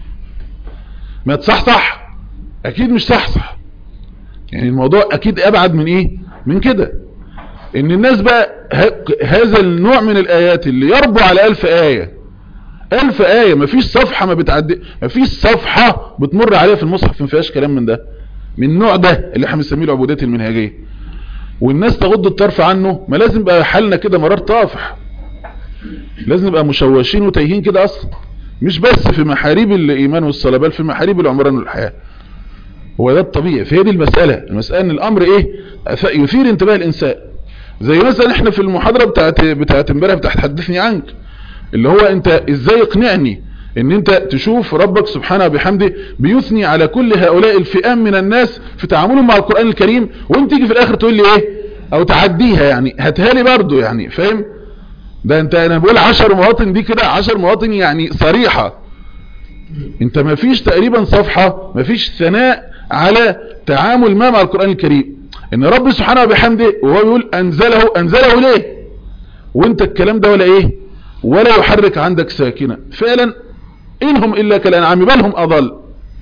ما تصحصح اكيد مش صحصح يعني الموضوع اكيد ابعد من ايه من كده ان الناس بقى هذا النوع من الايات اللي يربو على الف اية الف اية مفيش صفحة ما بتعدي مفيش صفحة بتمر عليها في المصحف ما فيهاش كلام من ده من النوع ده اللي احنا بنسميه العبودات المنهجية والناس تغض الطرف عنه ما لازم بقى حالنا كده مرار طافح لازم نبقى مشوشين وتايهين كده اصلا مش بس في محاريب الايمان والصلاة بل في محاريب العمران والحياة هو ده الطبيعي فهي دي المسألة المسألة ان الامر ايه يثير انتباه الانسان زي مثلا احنا في المحاضرة بتاعت بتاعت امبارح بتاعت حدثني عنك اللي هو انت ازاي اقنعني ان انت تشوف ربك سبحانه بحمده بيثني على كل هؤلاء الفئام من الناس في تعاملهم مع القرآن الكريم وانت تيجي في الاخر تقول لي ايه او تعديها يعني هاتها لي برضه يعني فاهم ده انت انا بقول عشر مواطن دي كده عشر مواطن يعني صريحة انت ما فيش تقريبا صفحة ما فيش ثناء على تعامل ما مع القرآن الكريم ان رب سبحانه وبحمده وهو يقول انزله انزله ليه وانت الكلام ده ولا ايه ولا يحرك عندك ساكنة فعلا انهم الا كالانعام بل هم اضل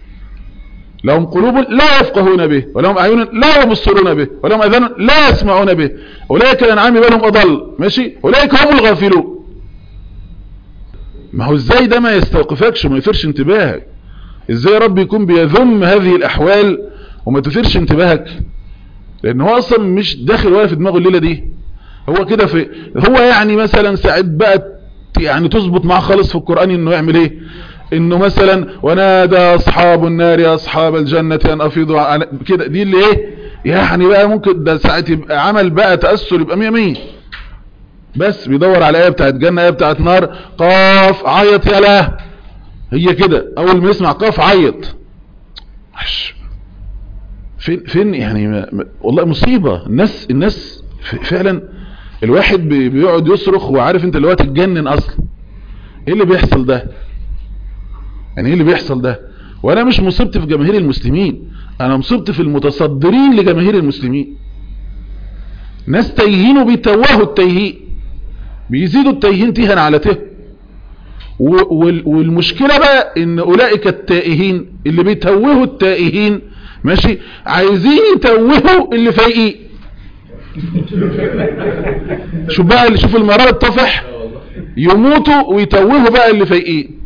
لهم قلوب لا يفقهون به ولهم اعين لا يبصرون به ولهم اذان لا يسمعون به اولئك الانعام بل هم اضل ماشي اولئك هم الغافلون ما هو ازاي ده ما يستوقفكش وما يثيرش انتباهك ازاي رب يكون بيذم هذه الاحوال وما تثيرش انتباهك لان هو اصلا مش داخل ولا في دماغه الليلة دي هو كده في هو يعني مثلا ساعد بقى يعني تظبط معاه خالص في القرآن انه يعمل ايه انه مثلا ونادى اصحاب النار يا اصحاب الجنة ان افيضوا على كده دي اللي ايه يعني بقى ممكن ده ساعة يبقى عمل بقى تأثر يبقى مية مية بس بيدور على ايه بتاعت جنة ايه بتاعت نار قاف عيط يا له هي كده اول ما يسمع قاف عيط فين فين يعني والله مصيبة الناس الناس فعلا الواحد بيقعد يصرخ وعارف انت اللي هو تتجنن اصلا ايه اللي بيحصل ده يعني ايه اللي بيحصل ده وانا مش مصيبتي في جماهير المسلمين انا مصيبتي في المتصدرين لجماهير المسلمين ناس تايهين وبيتوهوا التايهين بيزيدوا التايهين تيها على ته والمشكلة بقى ان اولئك التائهين اللي بيتوهوا التائهين ماشي عايزين يتوهوا اللي فايقين شوف بقى اللي شوف المرار الطفح يموتوا ويتوهوا بقى اللي فايقين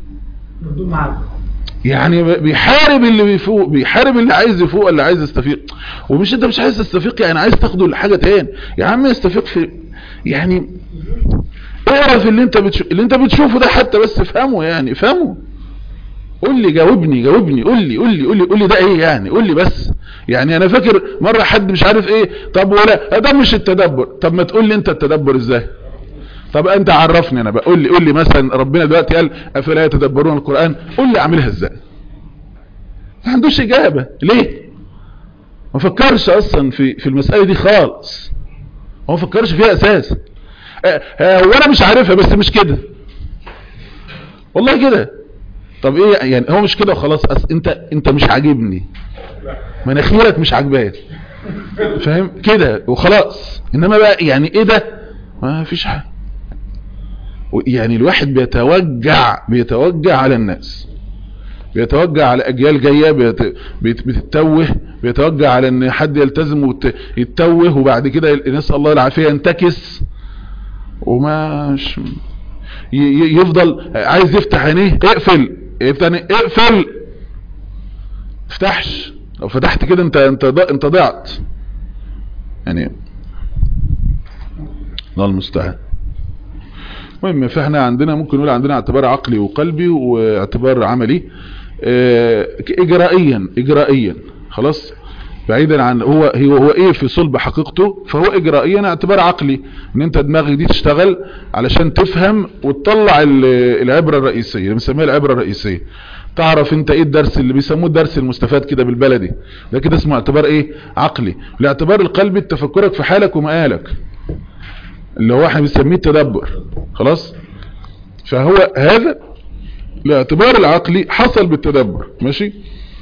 يعني بيحارب اللي بيفوق بيحارب اللي عايز يفوق اللي عايز يستفيق ومش انت مش عايز تستفيق يعني عايز تاخده لحاجة تاني يا عم يستفيق في يعني اعرف اللي انت بتشوف اللي انت بتشوفه ده حتى بس افهمه يعني افهمه قول لي جاوبني جاوبني قول لي قول لي قول لي قول لي ده ايه يعني قول لي بس يعني انا فاكر مرة حد مش عارف ايه طب ولا ده مش التدبر طب ما تقول لي انت التدبر ازاي طب انت عرفني انا بقى قول لي قول لي مثلا ربنا دلوقتي قال افلا يتدبرون القرآن قول لي اعملها ازاي ما عندوش اجابة ليه ما فكرش اصلا في في المسألة دي خالص هو ما فكرش فيها اساسا وانا مش عارفها بس مش كده والله كده طب ايه يعني هو مش كده وخلاص أص... انت انت مش عاجبني مناخيرك مش عاجباني فاهم كده وخلاص انما بقى يعني ايه ده ما فيش حاجه يعني الواحد بيتوجع بيتوجع على الناس بيتوجع على اجيال جايه بيت... بيت... بتتوه بيتوجع على ان حد يلتزم ويتوه وبعد كده نسال الله العافيه ينتكس وما مش يفضل عايز يفتح عينيه اقفل تاني اقفل افتحش لو فتحت كده انت انت انت ضعت يعني الله المستعان المهم فاحنا عندنا ممكن نقول عندنا اعتبار عقلي وقلبي واعتبار عملي اه اجرائيا اجرائيا خلاص بعيدا عن هو هو هو ايه في صلب حقيقته فهو اجرائيا اعتبار عقلي ان انت دماغك دي تشتغل علشان تفهم وتطلع ال- العبرة الرئيسية اللي بنسميها العبرة الرئيسية تعرف انت ايه الدرس اللي بيسموه الدرس المستفاد كده بالبلدي ده كده اسمه اعتبار ايه عقلي الاعتبار القلبي تفكرك في حالك ومآلك اللي هو احنا بنسميه التدبر خلاص فهو هذا الاعتبار العقلي حصل بالتدبر ماشي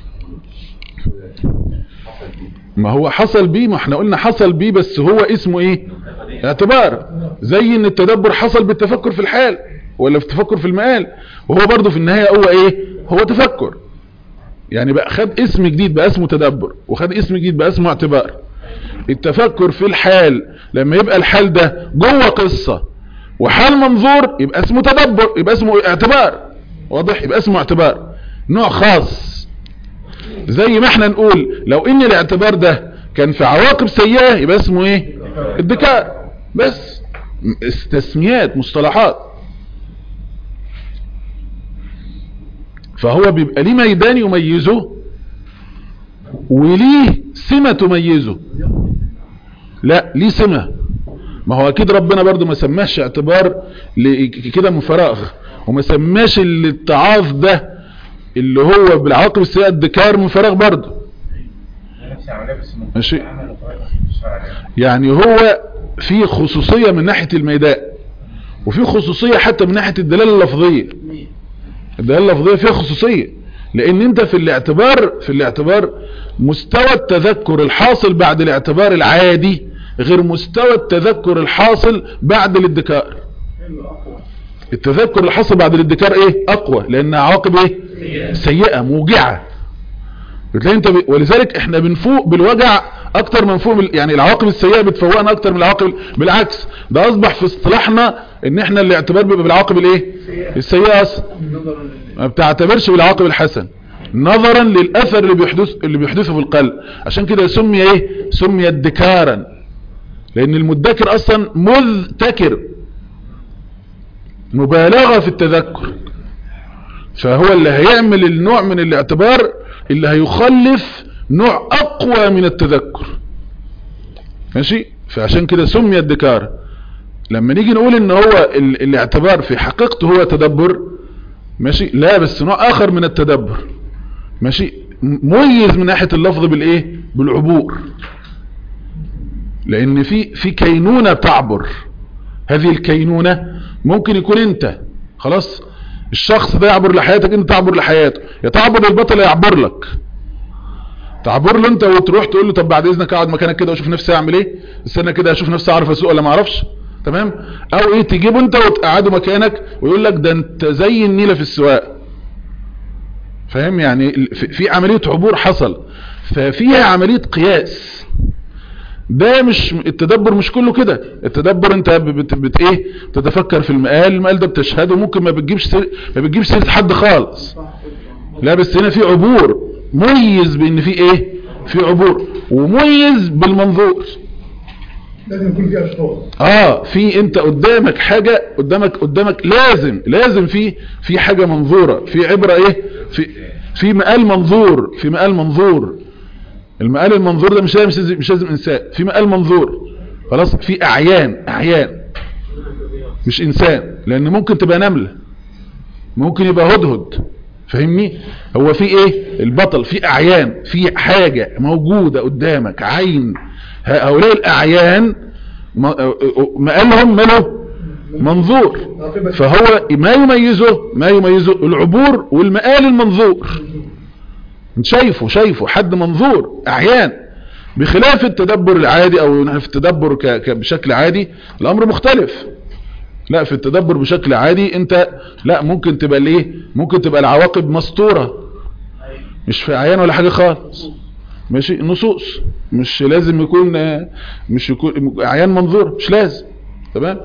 ما هو حصل بيه ما احنا قلنا حصل بيه بس هو اسمه ايه اعتبار زي ان التدبر حصل بالتفكر في الحال ولا في التفكر في المآل وهو برضه في النهاية هو ايه هو تفكر يعني بقى خد اسم جديد بقى اسمه تدبر وخد اسم جديد بقى اسمه اعتبار التفكر في الحال لما يبقى الحال ده جوه قصة وحال منظور يبقى اسمه تدبر يبقى اسمه اعتبار واضح يبقى اسمه اعتبار نوع خاص زي ما احنا نقول لو ان الاعتبار ده كان في عواقب سيئة يبقى اسمه ايه الذكاء بس م- تسميات مصطلحات فهو بيبقى ليه ميدان يميزه وليه سمة تميزه لا ليه سمة ما هو اكيد ربنا برضو ما سماش اعتبار ل- كده من فراغ وما سماش الاتعاظ ده اللي هو بالعواقب السيئة الذكار من فراغ برضو نفس عمليه بس من ماشي. عمل وخلاص مش فارق يعني. يعني هو في خصوصية من ناحية الميدان وفي خصوصية حتى من ناحية الدلالة اللفظية الدلالة اللفظية فيها خصوصية لان انت في الاعتبار في الاعتبار مستوى التذكر الحاصل بعد الاعتبار العادي غير مستوى التذكر الحاصل بعد الادكار التذكر الحاصل بعد الادكار ايه اقوى لان عواقب ايه سيئة موجعة بتلاقي انت ب... ولذلك احنا بنفوق بالوجع اكتر من فوق بال... يعني العواقب السيئة بتفوقنا اكتر من العواقب بالعكس ده اصبح في اصطلاحنا ان احنا الاعتبار بيبقى بالعواقب الايه السيئة اصلا نظرا لل- ما بتعتبرش بالعواقب الحسن نظرا للاثر اللي بيحدث اللي بيحدثه في القلب عشان كده سمي ايه سمي ادكارا لان المدكر اصلا مذتكر مبالغة في التذكر فهو اللي هيعمل النوع من الاعتبار اللي هيخلف نوع اقوى من التذكر ماشي فعشان كده سمي الدكار لما نيجي نقول ان هو ال- الاعتبار في حقيقته هو تدبر ماشي لا بس نوع اخر من التدبر ماشي م- مميز من ناحية اللفظ بالايه بالعبور لان في في كينونة تعبر هذه الكينونة ممكن يكون انت خلاص الشخص ده يعبر لحياتك انت تعبر لحياته يا تعبر للبطل يا يعبر لك تعبر له انت وتروح تقول له طب بعد اذنك اقعد مكانك كده واشوف نفسي اعمل ايه استنى كده اشوف نفسي اعرف اسوق ولا ما اعرفش تمام او ايه تجيبه انت وتقعده مكانك ويقول لك ده انت زي النيله في السواق فاهم يعني ال- في- في عمليه عبور حصل ففيها عمليه قياس ده مش التدبر مش كله كده التدبر انت بت, بت ايه تتفكر في المقال المقال ده بتشهده ممكن ما بتجيبش سير ما بتجيبش سيره حد خالص لا بس هنا في عبور مميز بان في ايه في عبور ومميز بالمنظور لازم يكون في اشخاص اه في انت قدامك حاجة قدامك قدامك لازم لازم في في حاجة منظورة في عبرة ايه في في مقال منظور في مقال منظور المقال المنظور ده مش لازم مش لازم, مش لازم انسان في مقال منظور خلاص في اعيان اعيان مش انسان لان ممكن تبقى نملة ممكن يبقى هدهد فاهمني هو في ايه البطل في اعيان في حاجة موجودة قدامك عين هؤلاء الاعيان ما- مقالهم ماله منظور فهو ما يميزه ما يميزه العبور والمقال المنظور انت شايفه شايفه حد منظور اعيان بخلاف التدبر العادي او في التدبر ك- ك- بشكل عادي الامر مختلف لا في التدبر بشكل عادي انت لا ممكن تبقى ليه ممكن تبقى العواقب مسطورة مش في عيان ولا حاجة خالص ماشي نصوص مش لازم يكون آه، مش يكون عيان منظور مش لازم تمام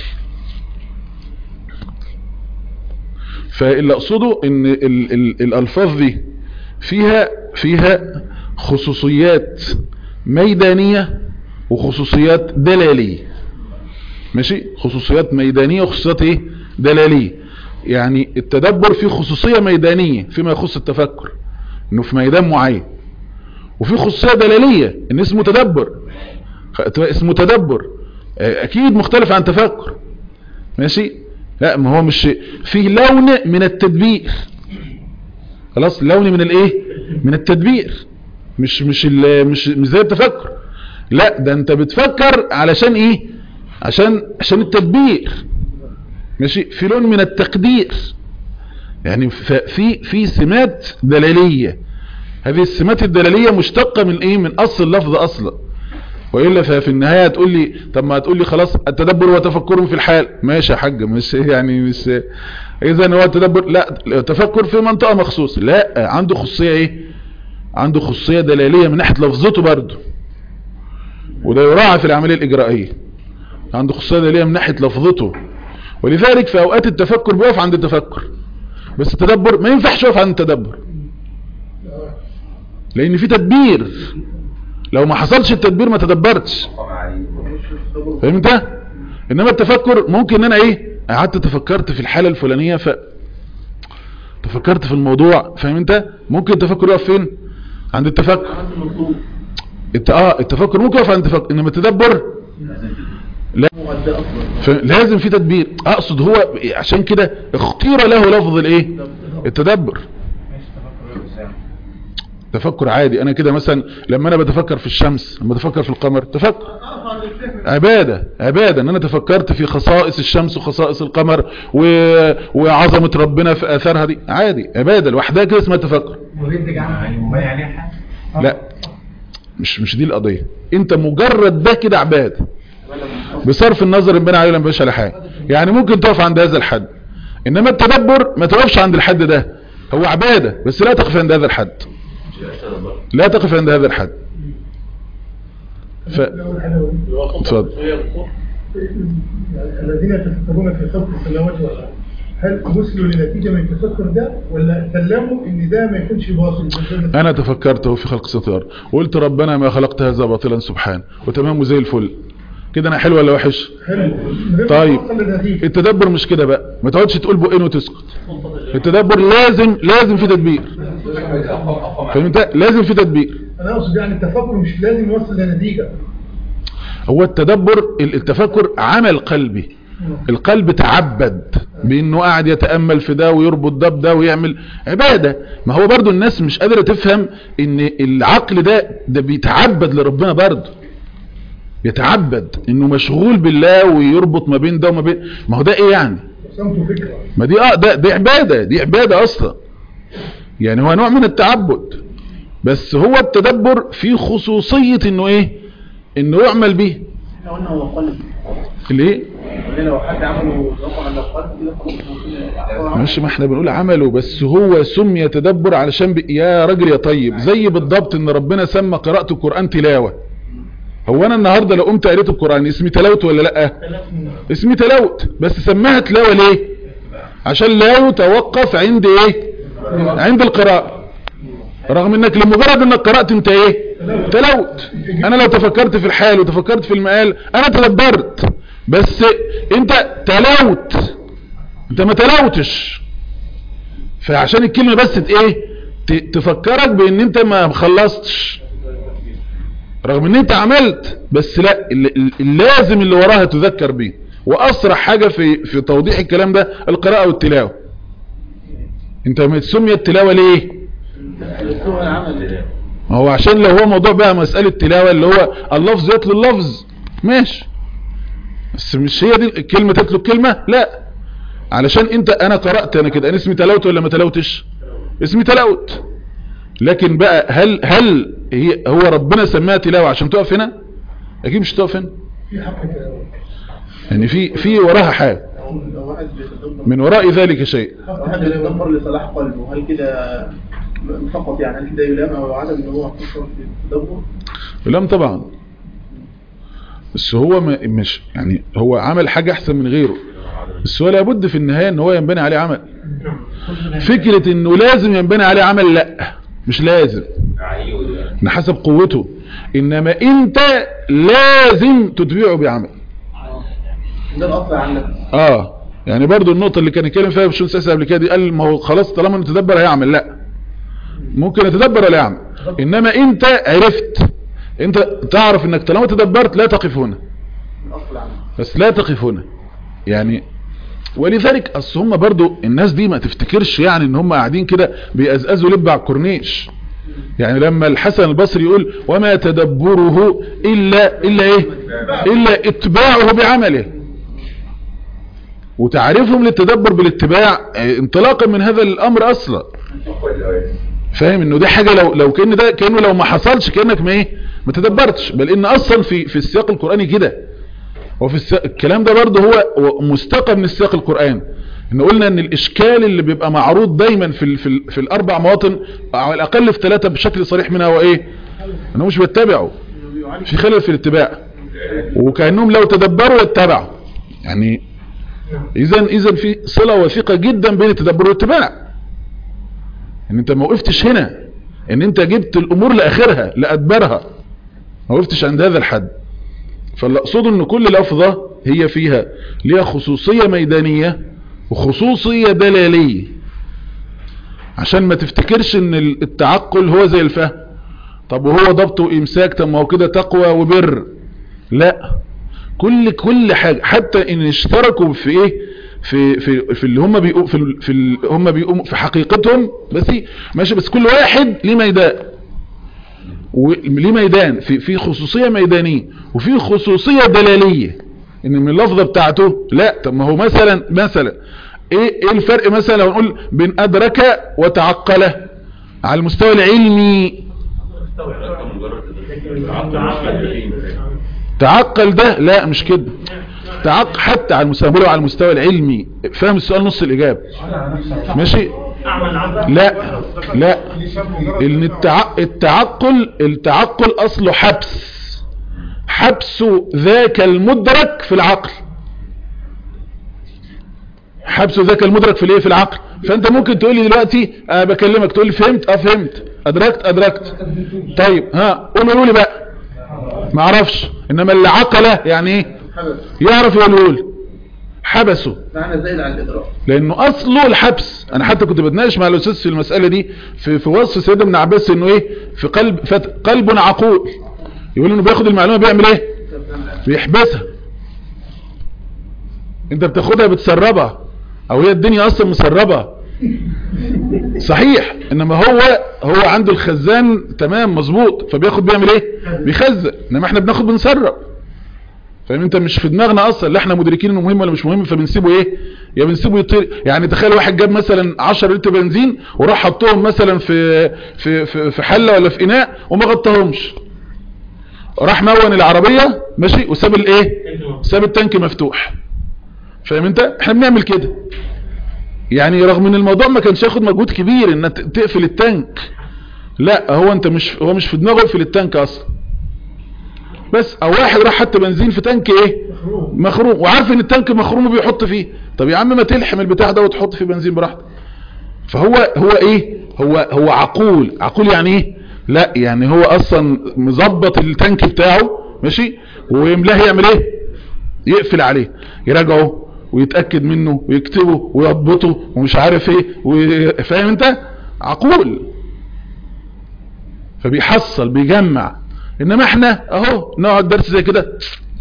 فاللي اقصده ان ال ال الالفاظ دي فيها فيها خصوصيات ميدانية وخصوصيات دلالية ماشي خصوصيات ميدانية وخصوصيات ايه دلالية يعني التدبر فيه خصوصية ميدانية فيما يخص التفكر انه في ميدان معين وفي خصوصية دلالية ان اسمه تدبر خ- اسمه تدبر آه، اكيد مختلف عن تفكر ماشي لا ما هو مش فيه لون من التدبير خلاص لون من الايه من التدبير مش مش ال- مش مش زي التفكر لا ده انت بتفكر علشان ايه عشان عشان التدبير ماشي في لون من التقدير يعني ف- في في سمات دلالية هذه السمات الدلالية مشتقة من ايه من اصل اللفظ اصلا والا ففي النهايه تقول لي طب ما تقول لي خلاص التدبر وتفكر في الحال ماشي يا حاج مش يعني مش اذا هو التدبر لا تفكر في منطقه مخصوصه لا عنده خصوصيه ايه عنده خصوصيه دلاليه من ناحيه لفظته برضه وده يراعى في العمليه الاجرائيه عنده خصوصيه دلاليه من ناحيه لفظته ولذلك في اوقات التفكر بيقف عند التفكر بس التدبر ما ينفعش يقف عند التدبر لان في تدبير لو ما حصلش التدبير ما تدبرتش فهمت انما التفكر ممكن ان انا ايه قعدت تفكرت في الحالة الفلانية ف تفكرت في الموضوع فاهم انت ممكن التفكر يقف فين عند التفكر الت... اه التفكر ممكن يقف عند التفكر انما التدبر لا ف... لازم في تدبير اقصد هو عشان كده اختير له لفظ الايه التدبر تفكر عادي انا كده مثلا لما انا بتفكر في الشمس لما بتفكر في القمر تفكر عبادة عبادة ان انا تفكرت في خصائص الشمس وخصائص القمر و... وعظمة ربنا في اثارها دي عادي عبادة لوحدها كده اسمها تفكر وبينتج عنها لا مش مش دي القضية انت مجرد ده كده عبادة بصرف النظر ان بين عليه ولا ما بينش على حاجة يعني ممكن تقف عند هذا الحد انما التدبر ما توقفش عند الحد ده هو عبادة بس لا تقف عند هذا الحد لا تقف عند هذا الحد ف... اتفضل الذين يتفكرون في خلق السماوات والارض هل وصلوا لنتيجه من التفكر ده ولا سلموا ان ده ما يكونش باطل انا تفكرته في خلق السماوات والارض وقلت ربنا ما خلقت هذا باطلا سبحانه وتمام زي الفل كده انا حلو ولا وحش حلو طيب وصل لنتيجه التدبر مش كده بقى ما تقعدش تقول بقين وتسكت التدبر لازم لازم في تدبير فهمت لازم في تدبير انا اقصد يعني التفكر مش لازم يوصل لنتيجه هو التدبر التفكر عمل قلبي القلب تعبد بانه قاعد يتأمل في ده ويربط ده بده ويعمل عبادة ما هو برضو الناس مش قادرة تفهم ان العقل ده ده بيتعبد لربنا برضو يتعبد انه مشغول بالله ويربط ما بين ده وما بين ما هو ده ايه يعني رسمته فكره ما دي اه ده دي عبادة دي عبادة اصلا يعني هو نوع من التعبد بس هو التدبر فيه خصوصية انه ايه انه يعمل به احنا قلنا هو قلب ليه قلنا لو حد عمله رقم على القلب كده خلاص مش ما احنا بنقول عمله بس هو سمي تدبر علشان ب... يا راجل يا طيب زي بالضبط ان ربنا سمى قراءة القرآن تلاوة هو انا النهاردة لو قمت قريت القرآن اسمي تلاوت ولا لا اسمي تلاوت بس سماها تلاوة ليه عشان لا يتوقف عند ايه عند القراءة رغم انك لمجرد انك قرأت انت ايه تلوت انا لو تفكرت في الحال وتفكرت في المقال انا تدبرت بس انت تلوت انت ما تلوتش فعشان الكلمة بس ت- ايه ت- تفكرك بان انت ما خلصتش رغم ان انت عملت بس لا ال- ال- اللازم اللي وراها تذكر بيه واسرع حاجة في في توضيح الكلام ده القراءة والتلاوة انت ما تسمي التلاوة ليه ما هو عشان لو هو موضوع بقى مسألة تلاوة اللي هو اللفظ يتلو اللفظ ماشي بس مش هي دي الكلمة تتلو الكلمة لا علشان انت انا قرأت انا كده انا اسمي تلوت ولا ما تلوتش اسمي تلوت لكن بقى هل هل هي هو ربنا سماها تلاوة عشان تقف هنا اكيد مش تقف هنا في حق كده. يعني في في وراها حاجة لو واحد بيتدبر من وراء ذلك شيء لو واحد بيتدبر لصلاح قلبه هل كده فقط يعني هل كده يلام او عدم ان هو فكر في التدبر لم طبعا بس هو ما مش يعني هو عمل حاجة احسن من غيره بس هو لابد في النهاية ان هو ينبني عليه عمل فكرة انه لازم ينبني عليه عمل لا مش لازم ان حسب قوته انما انت لازم تتبعه بعمل ده الاصل عندك اه يعني برضو النقطة اللي كان يتكلم فيها بشون ساسة قبل كده دي قال ما هو خلاص طالما نتدبر هيعمل لا ممكن يتدبر ولا يعمل انما انت عرفت انت تعرف انك طالما تدبرت لا تقف هنا الاصل عنه بس لا تقف هنا يعني ولذلك اصل هم برضو الناس دي ما تفتكرش يعني ان هم قاعدين كده بيأزأزوا لب على الكورنيش يعني لما الحسن البصري يقول وما تدبره الا الا ايه الا اتباعه بعمله وتعريفهم للتدبر بالاتباع اه، انطلاقا من هذا الامر اصلا فاهم انه دي حاجة لو لو كان ده كانه لو ما حصلش كانك ما ايه ما تدبرتش بل ان اصلا في في السياق القراني كده وفي الس... الكلام ده برضه هو مستقى من السياق القرآن ان قلنا ان الاشكال اللي بيبقى معروض دايما في ال... في, ال... في الاربع مواطن على الاقل في ثلاثة بشكل صريح منها هو ايه انه مش بيتبعوا في خلل في الاتباع وكأنهم لو تدبروا يتبعوا يعني اذا اذا في صلة وثيقة جدا بين التدبر والاتباع ان انت ما وقفتش هنا ان انت جبت الامور لاخرها لادبرها ما وقفتش عند هذا الحد فاللي اقصده ان كل لفظة هي فيها ليها خصوصية ميدانية وخصوصية دلالية عشان ما تفتكرش ان التعقل هو زي الفهم طب وهو ضبط وامساك طب ما هو كده تقوى وبر لا كل كل حاجة حتى ان اشتركوا في ايه في في في اللي هم بيقوم في ال- في ال- هم بيقوموا في حقيقتهم بس ماشي بس كل واحد ليه ميدان وليه ميدان في في خصوصية ميدانية وفي خصوصية دلالية ان من اللفظة بتاعته لا طب ما هو مثلا مثلا ايه ايه الفرق مثلا لو نقول بين ادرك وتعقل على المستوى العلمي تعقل ده لا مش كده تعق حتى على المستوى بقوله على المستوى العلمي فاهم السؤال نص الاجابه ماشي لا لا ان التع... التعقل التعقل اصله حبس حبس ذاك المدرك في العقل حبس ذاك المدرك في الايه في العقل فانت ممكن تقول لي دلوقتي انا بكلمك تقول لي فهمت اه فهمت ادركت ادركت طيب ها قولوا لي بقى ما اعرفش انما اللي عقله يعني ايه حدث يعرف يقول حبسه معنى زائد عن الادراك لانه اصله الحبس انا حتى كنت بتناقش مع الاستاذ في المساله دي في في وصف سيدنا ابن عباس انه ايه في قلب فت قلب عقول يقول انه بياخد المعلومه بيعمل ايه بيحبسها انت بتاخدها بتسربها او هي الدنيا اصلا مسربه صحيح انما هو هو عنده الخزان تمام مظبوط فبياخد بيعمل ايه بيخزن انما احنا بناخد بنسرب فاهم انت مش في دماغنا اصلا لا احنا مدركين انه مهم ولا مش مهم فبنسيبه ايه يا بنسيبه يطير يعني تخيل واحد جاب مثلا 10 لتر بنزين وراح حطهم مثلا في في في, في حله ولا في اناء وما غطاهمش راح مون العربيه ماشي وساب الايه ساب التانك مفتوح فاهم انت احنا بنعمل كده يعني رغم ان الموضوع ما كانش ياخد مجهود كبير ان ت- تقفل التانك لا هو انت مش هو مش في دماغه يقفل التانك اصلا بس او واحد راح حتى بنزين في تانك ايه مخروم وعارف ان التانك مخروم وبيحط فيه طب يا عم ما تلحم البتاع ده وتحط فيه بنزين براحتك فهو هو ايه هو هو عقول عقول يعني ايه لا يعني هو اصلا مظبط التانك بتاعه ماشي ويملاه يعمل ايه يقفل عليه يراجعه ويتأكد منه ويكتبه ويضبطه ومش عارف ايه و- فاهم انت عقول فبيحصل بيجمع انما احنا اهو نقعد درس زي كده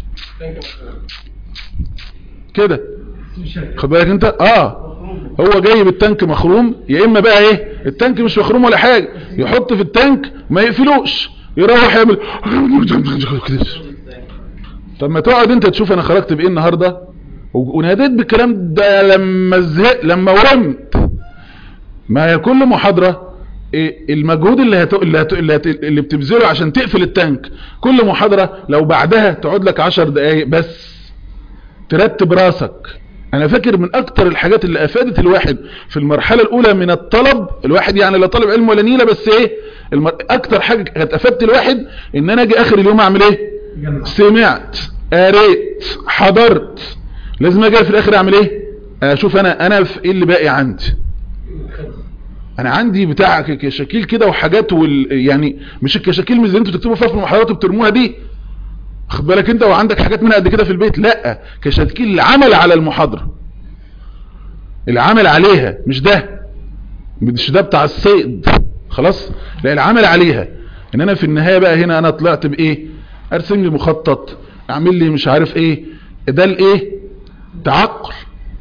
كده خد بالك انت اه هو جايب التانك مخروم يا اما بقى ايه التانك مش مخروم ولا حاجة يحط في التانك ما يقفلوش يروح يعمل كده. طب ما تقعد انت تشوف انا خرجت بايه النهاردة و- وناديت بالكلام ده لما زهق لما ورمت ما هي كل محاضرة إيه المجهود اللي هت... اللي, هت... اللي, هت... اللي بتبذله عشان تقفل التانك كل محاضرة لو بعدها تقعد لك عشر دقايق بس ترتب راسك انا فاكر من اكتر الحاجات اللي افادت الواحد في المرحلة الاولى من الطلب الواحد يعني لا طالب علم ولا نيلة بس ايه المر... اكتر حاجة كانت افادت الواحد ان انا اجي اخر اليوم اعمل ايه سمعت قريت حضرت لازم اجي في الاخر اعمل ايه اشوف انا انا في ايه اللي باقي عندي انا عندي بتاع ك- كشاكيل كده وحاجات وال... يعني مش الكشاكيل مش اللي انتوا بتكتبوا فيها في المحاضرات وبترموها دي خد بالك انت وعندك حاجات منها قد كده في البيت لا كشاكيل العمل على المحاضرة العمل عليها مش ده مش ده بتاع الصيد خلاص لا العمل عليها ان انا في النهاية بقى هنا انا طلعت بايه ارسم لي مخطط اعمل لي مش عارف ايه ده الايه تعقل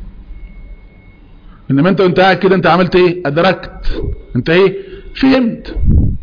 انما انت وانت قاعد كده انت عملت ايه ادركت انت ايه فهمت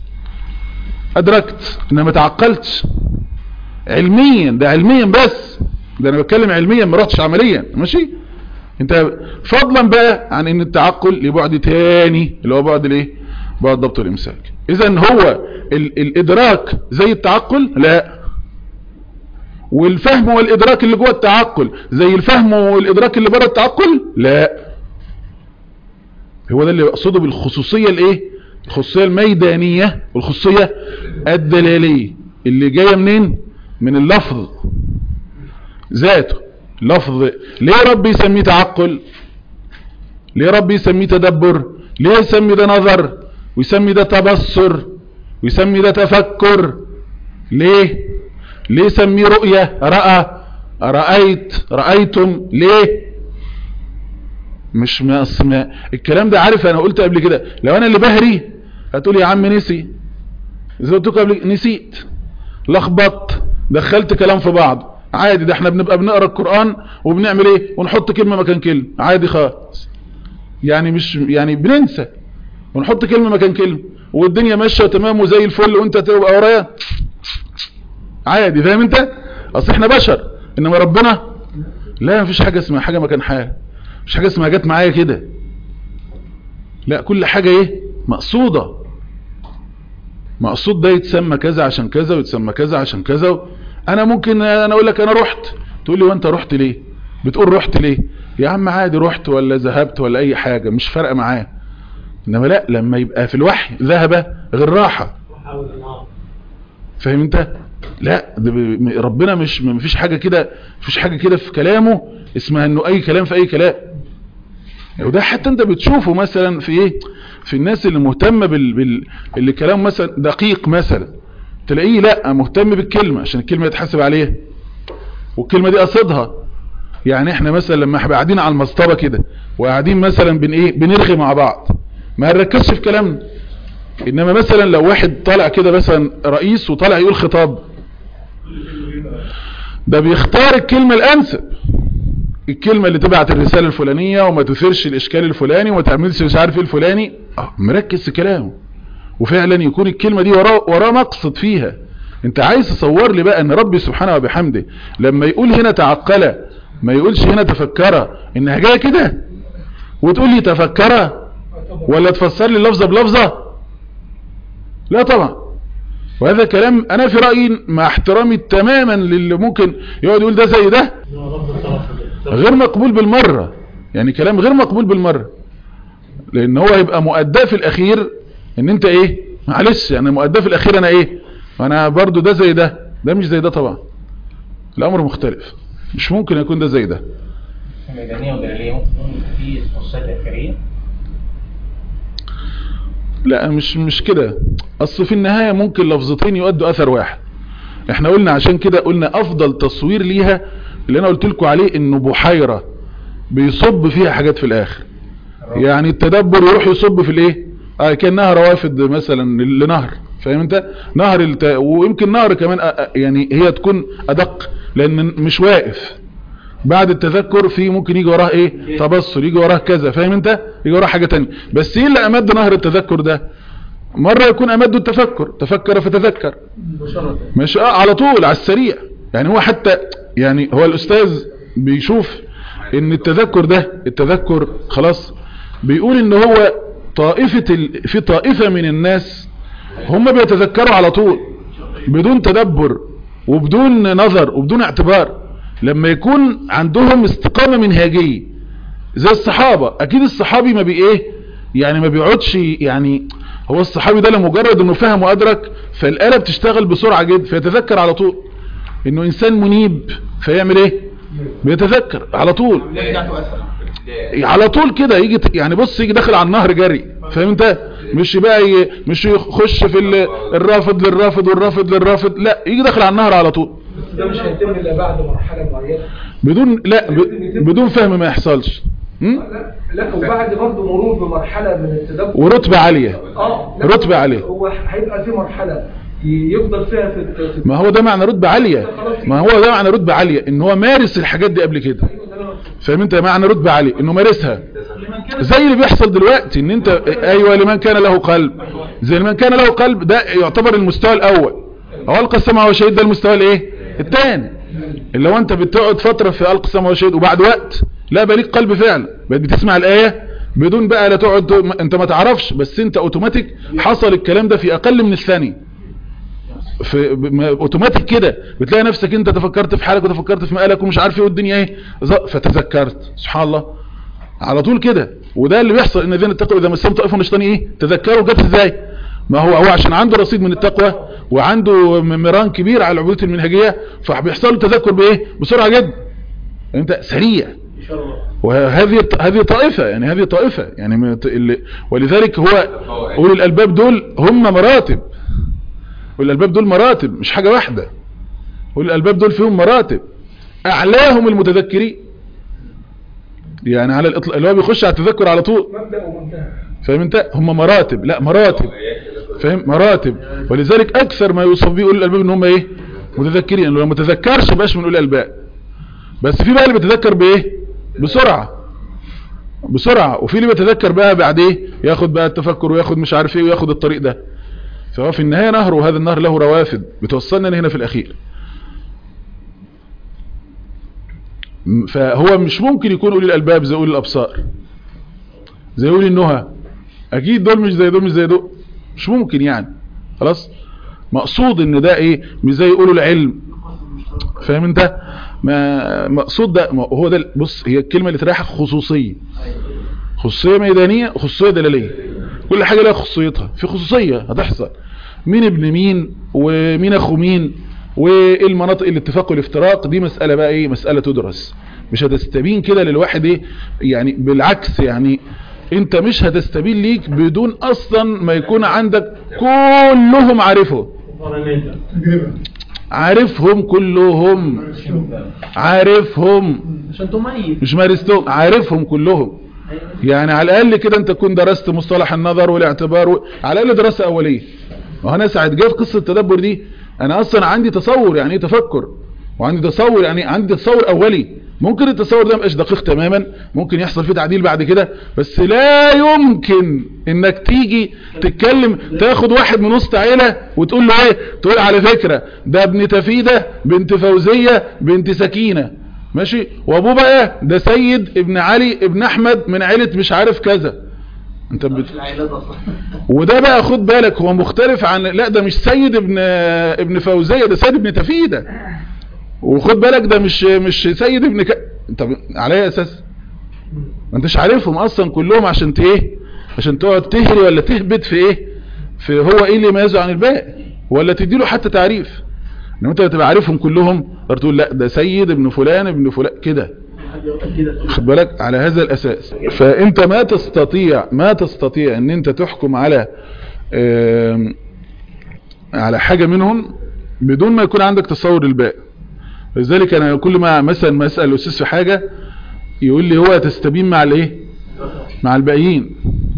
ادركت انما تعقلتش علميا ده علميا بس ده انا بتكلم علميا ما رحتش عمليا ماشي انت فضلا بقى عن ان التعقل لبعد تاني اللي هو بعد الايه بعد ضبط الامساك اذا هو ال الادراك زي التعقل لا والفهم والادراك اللي جوه التعقل زي الفهم والادراك اللي بره التعقل لا هو ده اللي اقصده بالخصوصية الايه الخصوصية الميدانية والخصوصية الدلالية اللي جاية منين من اللفظ ذاته لفظ ليه رب يسميه تعقل ليه رب يسميه تدبر ليه يسمي ده نظر ويسمي ده تبصر ويسمي ده تفكر ليه ليه يسميه رؤية رأى رأيت رأيتم ليه مش ما ما الكلام ده عارف انا قلت قبل كده لو انا اللي بهري هتقول يا عم نسي زي قلت قبل نسيت لخبطت دخلت كلام في بعض عادي ده احنا بنبقى بنقرا القرآن وبنعمل ايه ونحط كلمة مكان كلمة عادي خالص يعني مش يعني بننسى ونحط كلمة مكان كلمة والدنيا ماشية تمام وزي الفل وانت تبقى ورايا عادي فاهم انت اصل احنا بشر انما ربنا لا مفيش حاجة اسمها حاجة مكان حاجة مش حاجة اسمها جت معايا كده لا كل حاجة ايه مقصودة مقصود ده يتسمى كذا عشان كذا ويتسمى كذا عشان كذا انا ممكن انا اقول لك انا رحت تقول لي وانت رحت ليه بتقول رحت ليه يا عم عادي رحت ولا ذهبت ولا اي حاجة مش فارقة معاه انما لا لما يبقى في الوحي ذهب غير راحة فاهم انت لا ده ب- ربنا مش مفيش حاجة كده مفيش حاجة كده في كلامه اسمها انه اي كلام في اي كلام وده حتى انت بتشوفه مثلا في ايه في الناس اللي مهتمة بال... بال... اللي كلام مثلا دقيق مثلا تلاقيه لا مهتم بالكلمة عشان الكلمة يتحاسب عليها والكلمة دي قصدها يعني احنا مثلا لما احنا قاعدين على المصطبة كده وقاعدين مثلا بن ايه بنرغي مع بعض ما هنركزش في كلامنا انما مثلا لو واحد طالع كده مثلا رئيس وطالع يقول خطاب ده بيختار الكلمة الانسب الكلمة اللي تبعت الرسالة الفلانية وما تثيرش الاشكال الفلاني وما تعملش مش عارف ايه الفلاني اه مركز في كلامه وفعلا يكون الكلمة دي وراه وراه مقصد فيها انت عايز تصور لي بقى ان ربي سبحانه وبحمده لما يقول هنا تعقل ما يقولش هنا تفكر انها جايه كده وتقول لي تفكر ولا تفسر لي اللفظة بلفظة لا طبعا وهذا كلام انا في رأيي مع احترامي تماما للي ممكن يقعد يقول ده زي ده غير مقبول بالمرة يعني كلام غير مقبول بالمرة لان هو هيبقى مؤداه في الاخير ان انت ايه معلش يعني مؤداه في الاخير انا ايه انا برضو ده زي ده ده مش زي ده طبعا الامر مختلف مش ممكن يكون ده زي ده ميدانية ودلالية ممكن نقول في خصوصيات تأثيرية لا مش مش كده اصل في النهاية ممكن لفظتين يؤدوا اثر واحد احنا قلنا عشان كده قلنا افضل تصوير ليها اللي انا قلت لكم عليه انه بحيرة بيصب فيها حاجات في الاخر يعني التدبر يروح يصب في الايه اه كانها روافد مثلا لنهر فاهم انت نهر الت... ويمكن نهر كمان أ- أ- يعني هي تكون ادق لان مش واقف بعد التذكر في ممكن يجي وراه ايه تبصر يجي وراه كذا فاهم انت يجي وراه حاجة تانية بس ايه اللي امد نهر التذكر ده مرة يكون امده التفكر تفكر فتذكر مش اه على طول على السريع يعني هو حتى يعني هو الاستاذ بيشوف ان التذكر ده التذكر خلاص بيقول ان هو طائفة ال... في طائفة من الناس هم بيتذكروا على طول بدون تدبر وبدون نظر وبدون اعتبار لما يكون عندهم استقامة منهاجية زي الصحابة اكيد الصحابي ما بي ايه يعني ما بيقعدش يعني هو الصحابي ده لمجرد انه فهم وادرك فالآلة بتشتغل بسرعة جدا فيتذكر على طول انه انسان منيب فيعمل ايه بيتذكر على طول بتاعته اسهل على طول كده يجي ت- يعني بص يجي داخل على النهر جري فاهم انت مش بقى ي... مش يخش في ال... الرافض للرافض والرافض للرافض لا يجي داخل على النهر على طول ده مش هيتم الا بعد مرحله معينه بدون لا ب... بدون فهم ما يحصلش م? لا وبعد برضه مرور بمرحله من التدبر ورتبة عالية اه لا، رتبة عالية. هو هيبقى في مرحله يفضل فيها في في- ما هو ده معنى رتبة عالية ما هو ده معنى رتبة عالية ان هو مارس الحاجات دي قبل كده فاهم انت معنى رتبة عالية انه مارسها زي اللي بيحصل دلوقتي ان انت ايوه لمن كان له قلب زي لمن كان له قلب ده يعتبر المستوى الاول هو القى السمع وشهيد ده المستوى الايه الثاني اللي هو انت بتقعد فترة في القى السمع وشهيد وبعد وقت لا بقى ليك قلب فعلا بقيت بتسمع الايه بدون بقى لا تقعد ت- انت ما تعرفش بس انت اوتوماتيك حصل الكلام ده في اقل من الثانيه في ب- ما- اوتوماتيك كده بتلاقي نفسك انت تفكرت في حالك وتفكرت في مقالك ومش عارف ايه والدنيا ايه ز- فتذكرت سبحان الله على طول كده وده اللي بيحصل ان الذين اتقوا اذا مسهم طائف من الشيطان ايه تذكروا جت ازاي ما هو هو عشان عنده رصيد من التقوى وعنده م- ميران كبير على العبوديه المنهجيه فبيحصل له تذكر بايه بسرعه جدا انت سريع وهذه هذه طائفة يعني هذه طائفة يعني من الط- اللي ولذلك هو أولي الألباب دول هم مراتب أولي الألباب دول مراتب مش حاجة واحدة أولي الألباب دول فيهم مراتب أعلاهم المتذكرين يعني على الإطلاق اللي هو بيخش على التذكر على طول مبدا ومنتهى فاهم انت هم مراتب لا مراتب فاهم مراتب ولذلك اكثر ما يوصف به اولي الالباب ان هم ايه متذكرين لو ما تذكرش بقاش من اولي الالباب بس في بقى اللي بيتذكر بايه بسرعه بسرعه وفي اللي بيتذكر بقى بعد ايه ياخد بقى التفكر وياخد مش عارف ايه وياخد الطريق ده فهو في النهايه نهر وهذا النهر له روافد بتوصلنا هنا في الاخير م- فهو مش ممكن يكون اولي الالباب زي اولي الابصار زي اولي النهى اكيد دول مش زي دول مش زي دول مش ممكن يعني خلاص مقصود ان ده ايه مش زي يقولوا العلم فاهم انت ما مقصود ده ما هو ده بص هي الكلمه اللي تريحك خصوصيه خصوصيه ميدانيه وخصوصيه دلاليه كل حاجه لها خصوصيتها في خصوصيه هتحصل مين ابن مين ومين اخو مين وايه المناطق الاتفاق والافتراق دي مساله بقى ايه مساله تدرس مش هتستبين كده للواحد ايه يعني بالعكس يعني انت مش هتستبين ليك بدون اصلا ما يكون عندك كلهم عارفهم تجربة عارفهم كلهم عارفهم عشان تميز مش مارستهم عارفهم كلهم يعني على الاقل كده انت تكون درست مصطلح النظر والاعتبار و... على الاقل دراسه اوليه وانا ساعه جاي في قصه التدبر دي انا اصلا عندي تصور يعني ايه تفكر وعندي تصور يعني عندي تصور اولي ممكن التصور ده مبقاش دقيق تماما ممكن يحصل فيه تعديل بعد كده بس لا يمكن انك تيجي تتكلم تاخد واحد من وسط عيلة وتقول له ايه تقول على فكرة ده ابن تفيدة بنت فوزية بنت سكينة ماشي وابوه بقى ده سيد ابن علي ابن احمد من عيلة مش عارف كذا انت بت... وده بقى خد بالك هو مختلف عن لا ده مش سيد ابن ابن فوزية ده سيد ابن تفيدة وخد بالك ده مش مش سيد ابن ك... طب على اي اساس ما انتش عارفهم اصلا كلهم عشان ت- ايه عشان تقعد تهري ولا تهبط في ايه في هو ايه اللي يميزه عن الباقي ولا تديله حتى تعريف انما انت تبقى عارفهم كلهم تقدر تقول لا ده سيد ابن فلان ابن فلان كده خد بالك على هذا الاساس فانت ما تستطيع ما تستطيع ان انت تحكم على آم، على حاجة منهم بدون ما يكون عندك تصور الباقي لذلك انا كل ما مثلا ما اسال الاستاذ في حاجه يقول لي هو تستبين مع الايه مع الباقيين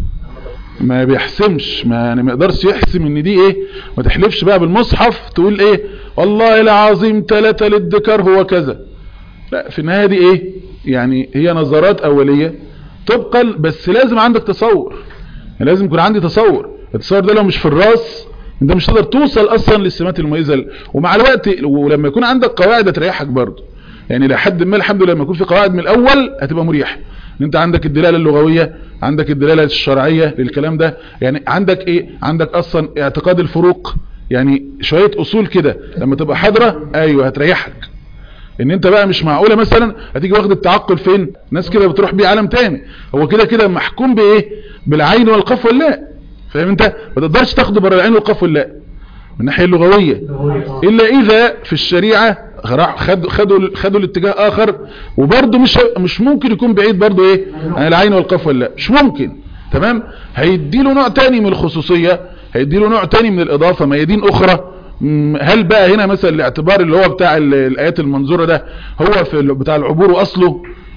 ما بيحسمش ما يعني ما يقدرش يحسم ان دي ايه ما تحلفش بقى بالمصحف تقول ايه والله العظيم ثلاثة للذكر هو كذا لا في النهايه دي ايه يعني هي نظرات اوليه طبقا بس لازم عندك تصور يعني لازم يكون عندي تصور التصور ده لو مش في الراس انت مش تقدر توصل اصلا للسمات المميزه ال- ومع الوقت ولما يكون عندك قواعد هتريحك برضه يعني لحد ما الحمد لله لما يكون في قواعد من الاول هتبقى مريحه ان انت عندك الدلاله اللغويه عندك الدلاله الشرعيه للكلام ده يعني عندك ايه عندك اصلا اعتقاد الفروق يعني شويه اصول كده لما تبقى حاضره ايوه هتريحك ان انت بقى مش معقوله مثلا هتيجي واخد التعقل فين ناس كده بتروح بيه عالم تاني هو كده كده محكوم بايه بالعين والقاف واللاء فاهم انت ما تقدرش تاخده بره العين والقاف واللاء من الناحيه اللغويه الا اذا في الشريعه راح خدوا خدوا خدوا الاتجاه اخر وبرده مش مش ممكن يكون بعيد برده ايه عن العين والقاف واللاء مش ممكن تمام هيديله نوع تاني من الخصوصيه هيديله نوع تاني من الاضافه ميادين اخرى مم، هل بقى هنا مثلا الاعتبار اللي هو بتاع ال- الايات المنظوره ده هو في ال- بتاع العبور واصله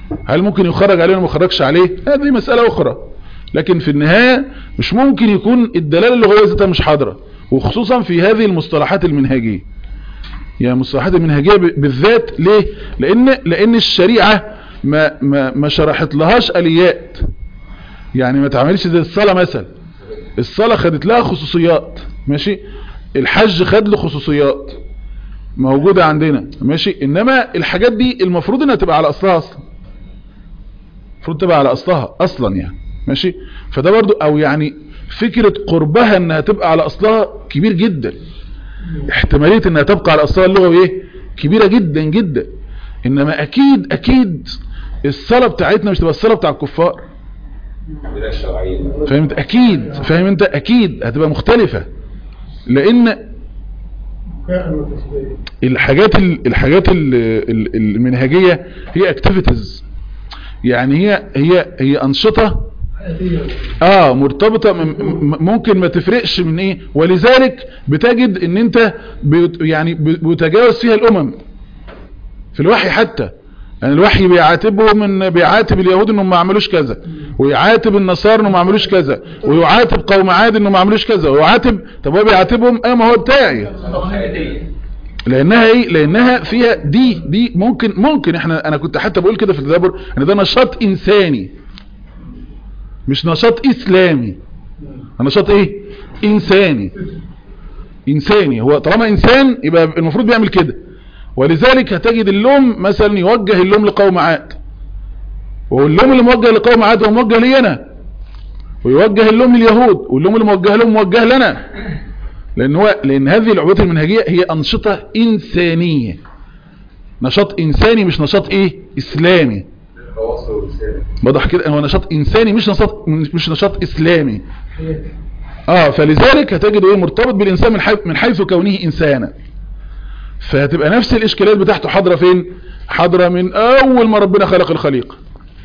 هل ممكن يخرج عليه ولا ما يخرجش عليه هذه مسألة اخرى لكن في النهاية مش ممكن يكون الدلالة اللغوية ذاتها مش حاضرة وخصوصا في هذه المصطلحات المنهجية يعني المصطلحات المنهجية ب- بالذات ليه لان لان الشريعة ما ما ما شرحت لهاش اليات يعني ما تعملش زي الصلاة مثلا الصلاة خدت لها خصوصيات ماشي الحج خد له خصوصيات موجودة عندنا ماشي انما الحاجات دي المفروض انها تبقى على اصلها اصلا المفروض تبقى على اصلها اصلا يعني ماشي فده برضو او يعني فكرة قربها انها تبقى على اصلها كبير جدا احتمالية انها تبقى على اصلها اللغوي ايه كبيرة جدا جدا انما اكيد اكيد الصلاة بتاعتنا مش تبقى الصلاة بتاع الكفار بلا الشرعية فهمت اكيد فاهم انت اكيد هتبقى مختلفة لان فعلا وتشبيه الحاجات ال- الحاجات ال- ال- المنهجية هي اكتيفيتيز يعني هي هي هي انشطة حياتية اه مرتبطة م- م- ممكن ما تفرقش من ايه ولذلك بتجد ان انت بيت- يعني ب- بيتجاوز فيها الامم في الوحي حتى يعني الوحي بيعاتبهم ان بيعاتب اليهود انهم ما عملوش كذا ويعاتب النصارى انهم ما عملوش كذا ويعاتب قوم عاد انهم ما عملوش كذا ويعاتب طب هو بيعاتبهم ايه ما هو بتاعي لانها ايه لانها فيها دي دي ممكن ممكن احنا انا كنت حتى بقول كده في التدبر ان ده نشاط انساني مش نشاط اسلامي نشاط ايه انساني انساني هو طالما انسان يبقى المفروض بيعمل كده ولذلك هتجد اللوم مثلا يوجه اللوم لقوم عاد واللوم اللي موجه لقوم عاد هو موجه لي انا ويوجه اللوم لليهود واللوم اللي موجه لهم موجه لنا لان هو لان هذه العبودات المنهجيه هي انشطه انسانيه نشاط انساني مش نشاط ايه اسلامي التواصل والرسالة واضح كده هو نشاط انساني مش نشاط مش نشاط اسلامي اه فلذلك هتجد ايه مرتبط بالانسان من حيث من حيث كونه انسانا فهتبقى نفس الاشكالات بتاعته حاضره فين حاضره من اول ما ربنا خلق الخليقه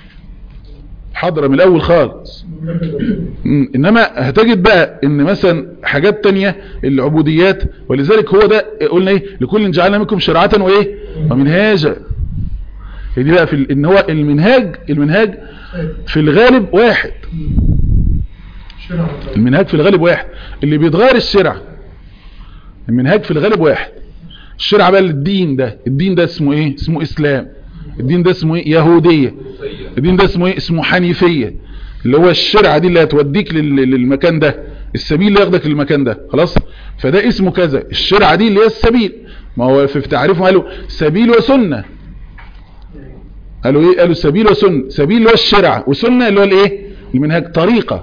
حاضره من الاول خالص مم. انما هتجد بقى ان مثلا حاجات تانية العبوديات ولذلك هو ده قلنا ايه لكل جعلنا منكم شرعة وايه ومنهاجا هي دي بقى في ال- ان هو المنهاج المنهاج في الغالب واحد شرع المنهاج في الغالب واحد اللي بيتغير الشرع المنهاج في الغالب واحد الشرع بقى الدين ده الدين ده اسمه ايه اسمه اسلام الدين ده اسمه ايه يهودية الدين ده اسمه ايه اسمه حنيفية اللي هو الشرعة دي اللي هتوديك لل- للمكان ده السبيل اللي ياخدك للمكان ده خلاص فده اسمه كذا الشرعة دي اللي هي السبيل ما هو في في تعريفهم قالوا سبيل وسنة قالوا ايه قالوا سبيل وسنة سبيل اللي هو الشرع وسنة اللي هو الايه المنهاج طريقة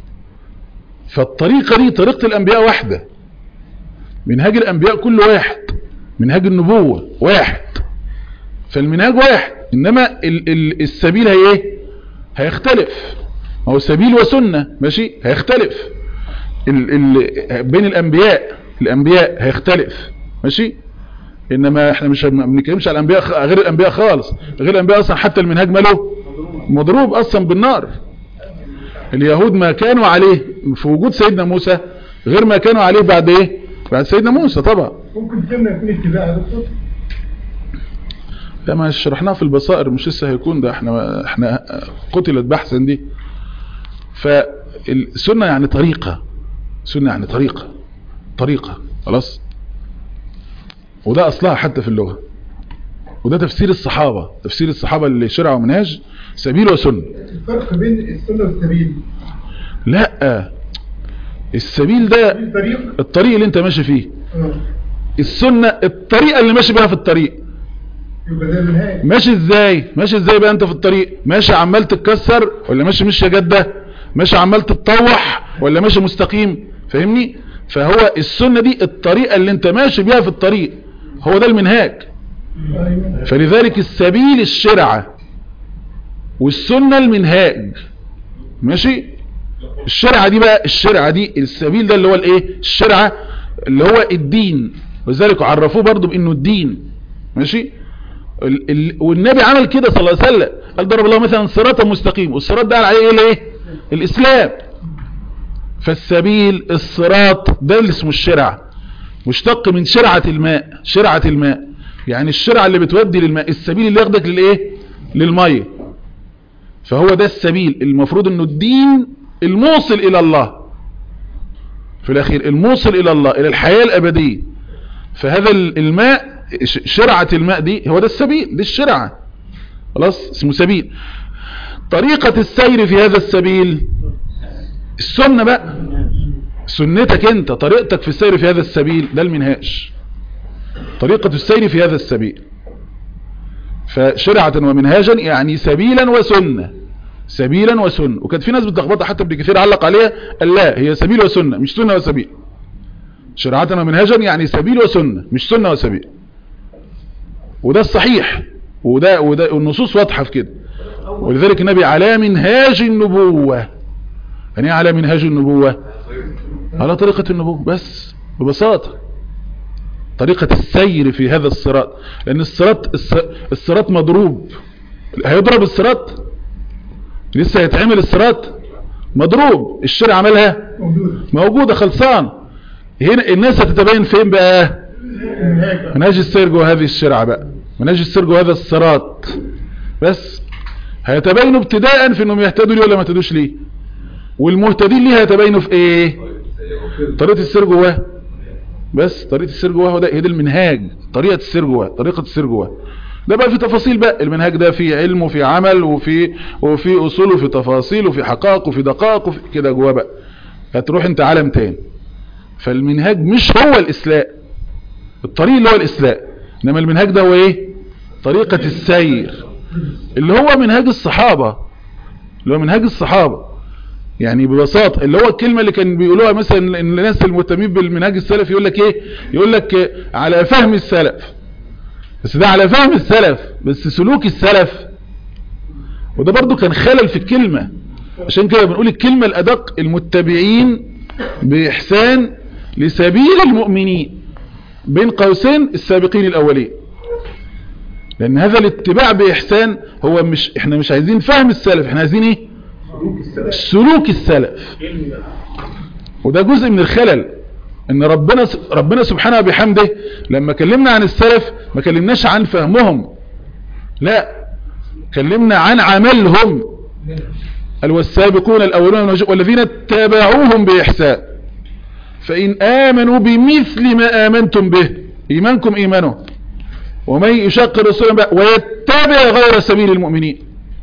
فالطريقة دي طريقة الانبياء واحدة منهاج الانبياء كله واحد منهاج النبوة واحد فالمنهاج واحد انما ال ال السبيل هي ايه هيختلف ما هو سبيل وسنة ماشي هيختلف ال ال بين الانبياء الانبياء هيختلف ماشي انما احنا مش ما بنتكلمش على الانبياء خ- غير الانبياء خالص غير الانبياء اصلا حتى المنهاج ماله مضروب اصلا بالنار اليهود ما كانوا عليه في وجود سيدنا موسى غير ما كانوا عليه بعد ايه بعد سيدنا موسى طبعا ممكن تمنع يكون اتباع يا دكتور لا ما شرحناه في البصائر مش لسه هيكون ده احنا احنا قتلت بحثا دي فالسنة يعني طريقة سنة يعني طريقة طريقة خلاص وده اصلها حتى في اللغة وده تفسير الصحابة تفسير الصحابة اللي شرعوا منهاج سبيل وسنة الفرق بين السنة والسبيل لا السبيل ده الطريق الطريق اللي انت ماشي فيه اه السنة الطريقة اللي ماشي بيها في الطريق يبقى ده النهاية ماشي ازاي ماشي ازاي بقى انت في الطريق ماشي عمال تتكسر ولا ماشي مش جدة ماشي عمال تتطوح ولا ماشي مستقيم فاهمني فهو السنة دي الطريقة اللي انت ماشي بيها في الطريق هو ده المنهاج ايوه فلذلك السبيل الشرعة والسنة المنهاج ماشي الشرعة دي بقى الشرعة دي السبيل ده اللي هو الايه الشرعة اللي هو الدين ولذلك عرفوه برضو بانه الدين ماشي ال ال والنبي عمل كده صلى الله عليه وسلم قال ضرب الله مثلا صراطا مستقيم والصراط ده قال عليه ايه الايه الاسلام فالسبيل الصراط ده اللي اسمه الشرع مشتق من شرعة الماء شرعة الماء يعني الشرعة اللي بتودي للماء السبيل اللي ياخدك للايه للمية فهو ده السبيل المفروض انه الدين الموصل الى الله في الاخير الموصل الى الله الى الحياة الابدية فهذا الماء ش- شرعة الماء دي هو ده السبيل دي الشرعة خلاص اسمه سبيل طريقة السير في هذا السبيل السنة بقى سنتك انت طريقتك في السير في هذا السبيل ده المنهاج طريقة السير في هذا السبيل فشرعة ومنهاجا يعني سبيلا وسنة سبيلا وسنة وكانت في ناس بتلخبطها حتى ابن كثير علق عليها قال لا هي سبيل وسنة مش سنة وسبيل شرعة ومنهاجا يعني سبيل وسنة مش سنة وسبيل وده الصحيح وده وده والنصوص واضحة في كده ولذلك النبي على منهاج النبوة يعني ايه على منهاج النبوة على طريقة النبوة بس ببساطة طريقة السير في هذا الصراط لأن الصراط الص- الصراط مضروب هيضرب الصراط لسه هيتعمل الصراط مضروب الشرع عملها موجود موجودة خلصان هنا الناس هتتبين فين بقى منهاج منهاج السير جوه هذه الشرع بقى منهاج السير جوه هذا الصراط بس هيتبينوا ابتداء في انهم يهتدوا ليه ولا ما يهتدوش ليه والمهتدين ليه هيتبينوا في ايه طريقة السير جواه بس طريقة السير جواه هو ده هي دي المنهاج طريقة السير جواه طريقة السير جواه ده بقى في تفاصيل بقى المنهاج ده في علم وفي عمل وفي وفي اصول وفي تفاصيل وفي حقائق وفي دقائق وفي كده جواه بقى هتروح انت عالم تاني فالمنهاج مش هو الاسلام الطريق اللي هو الاسلام انما المنهاج ده هو ايه طريقة السير اللي هو منهاج الصحابة اللي هو منهاج الصحابة يعني ببساطة اللي هو الكلمة اللي كان بيقولوها مثلا إن الناس المهتمين بالمنهاج السلف يقول لك ايه يقول لك آه، على فهم السلف بس ده على فهم السلف بس سلوك السلف وده برضو كان خلل في الكلمة عشان كده بنقول الكلمة الأدق المتبعين بإحسان لسبيل المؤمنين بين قوسين السابقين الأولين لأن هذا الاتباع بإحسان هو مش احنا مش عايزين فهم السلف احنا عايزين ايه سلوك السلف وده جزء من الخلل ان ربنا ربنا سبحانه وبحمده لما كلمنا عن السلف ما كلمناش عن فهمهم لا كلمنا عن عملهم قال والسابقون الاولون من الرجل والذين اتبعوهم باحسان فان امنوا بمثل ما امنتم به ايمانكم ايمانه ومن يشق الرسول بقى ويتبع غير سبيل المؤمنين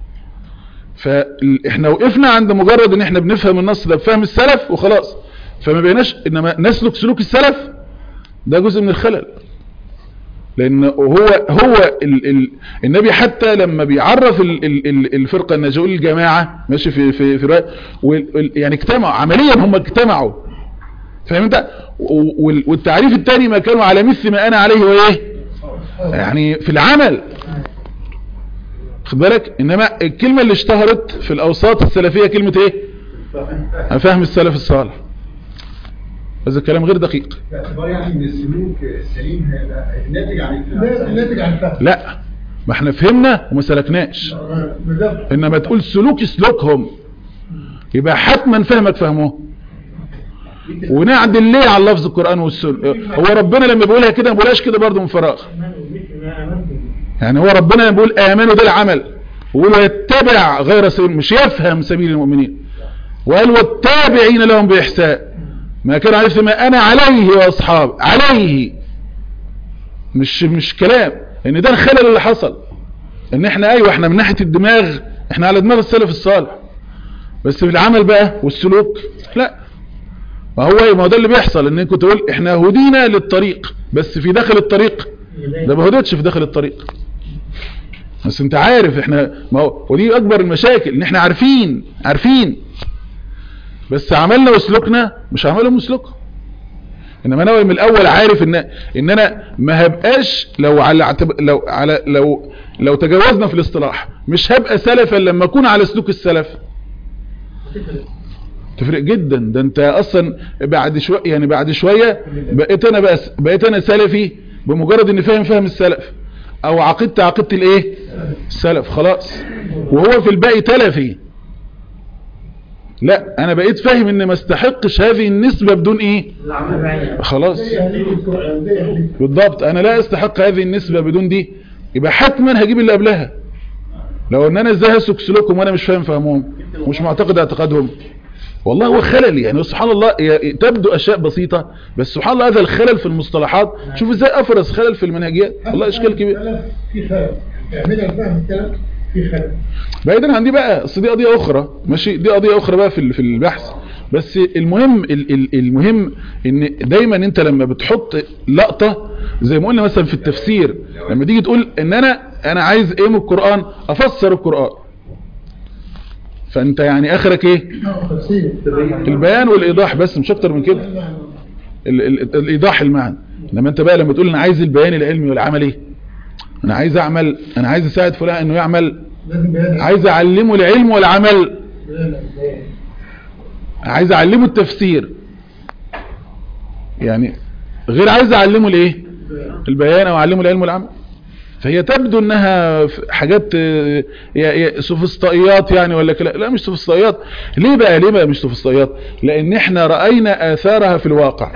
فاحنا وقفنا عند مجرد ان احنا بنفهم النص ده بفهم السلف وخلاص فما بقيناش انما نسلك سلوك السلف ده جزء من الخلل لان هو هو ال ال النبي حتى لما بيعرف ال ال ال الفرقه الناجيه الجماعه ماشي في في في رواية وال- يعني اجتمعوا عمليا هم اجتمعوا فاهم انت وال- والتعريف الثاني ما كانوا على مثل ما انا عليه وايه يعني في العمل خد بالك انما الكلمة اللي اشتهرت في الاوساط السلفية كلمة ايه فهم السلف الصالح هذا الكلام غير دقيق باعتبار يعني ان السلوك السليم هيبقى ناتج عن ده ناتج عن فهم لا ما احنا فهمنا وما سلكناش بالظبط انما تقول سلوك سلوكهم يبقى حتما فهمك فهمه ونعدل ليه على لفظ القرآن والسنة هو ربنا لما بيقولها كده ما بيقولهاش كده برضه من فراغ يعني هو ربنا لما بيقول آمنوا ده العمل ويقول يتبع غير سبيل مش يفهم سبيل المؤمنين وقال والتابعين لهم بإحسان ما كان عارف ما أنا عليه وأصحاب عليه مش مش كلام ان ده الخلل اللي حصل ان احنا ايوه احنا من ناحية الدماغ احنا على دماغ السلف الصالح بس في العمل بقى والسلوك لا ما هو ايه ما هو ده اللي بيحصل ان كنت اقول احنا هدينا للطريق بس في داخل الطريق ده ما هدتش في داخل الطريق بس انت عارف احنا ما هو ودي اكبر المشاكل ان احنا عارفين عارفين بس عملنا وسلوكنا مش عملهم وسلوكهم انما انا من الاول عارف ان ان انا ما هبقاش لو على اعتب- لو على لو لو تجاوزنا في الاصطلاح مش هبقى سلفا لما اكون على سلوك السلف تفرق جدا ده انت اصلا بعد شويه يعني بعد شويه بقيت انا بقى بقيت انا سلفي بمجرد اني فاهم فهم السلف او عقدت عقيده الايه السلف خلاص وهو في الباقي تلفي لا انا بقيت فاهم ان ما استحقش هذه النسبة بدون ايه خلاص زي اهليه القران زي اهليه بالضبط انا لا استحق هذه النسبة بدون دي يبقى حتما هجيب اللي قبلها لو ان انا ازاي هسلك سلوكهم وانا مش فاهم فهمهم ومش معتقد اعتقادهم والله هو خلل يعني سبحان الله ي- تبدو اشياء بسيطة بس سبحان الله هذا الخلل في المصطلحات شوف ازاي افرز خلل في المنهجيات والله اشكال كبير السلف في خلل اعملها فهم السلف في خلل بعيدا عن دي بقى اصل دي قضيه اخرى ماشي دي قضيه اخرى بقى في ال- في البحث بس المهم ال- ال- المهم ان دايما انت لما بتحط لقطه زي ما قلنا مثلا في التفسير لما تيجي تقول ان انا انا عايز ايه من القران افسر القران فانت يعني اخرك ايه تفسير البيان والايضاح بس مش اكتر من كده ال ال الايضاح المعنى لما انت بقى لما تقول انا عايز البيان العلمي والعملي انا عايز اعمل انا عايز اساعد فلان انه يعمل لازم بيان عايز اعلمه العلم والعمل بيان- بيان. عايز اعلمه التفسير يعني غير عايز اعلمه الايه البيان او اعلمه العلم والعمل فهي تبدو انها ف- حاجات آه، يا- يا سوفسطائيات يعني ولا كلا لا مش سوفسطائيات ليه بقى ليه بقى مش سوفسطائيات لان احنا راينا اثارها في الواقع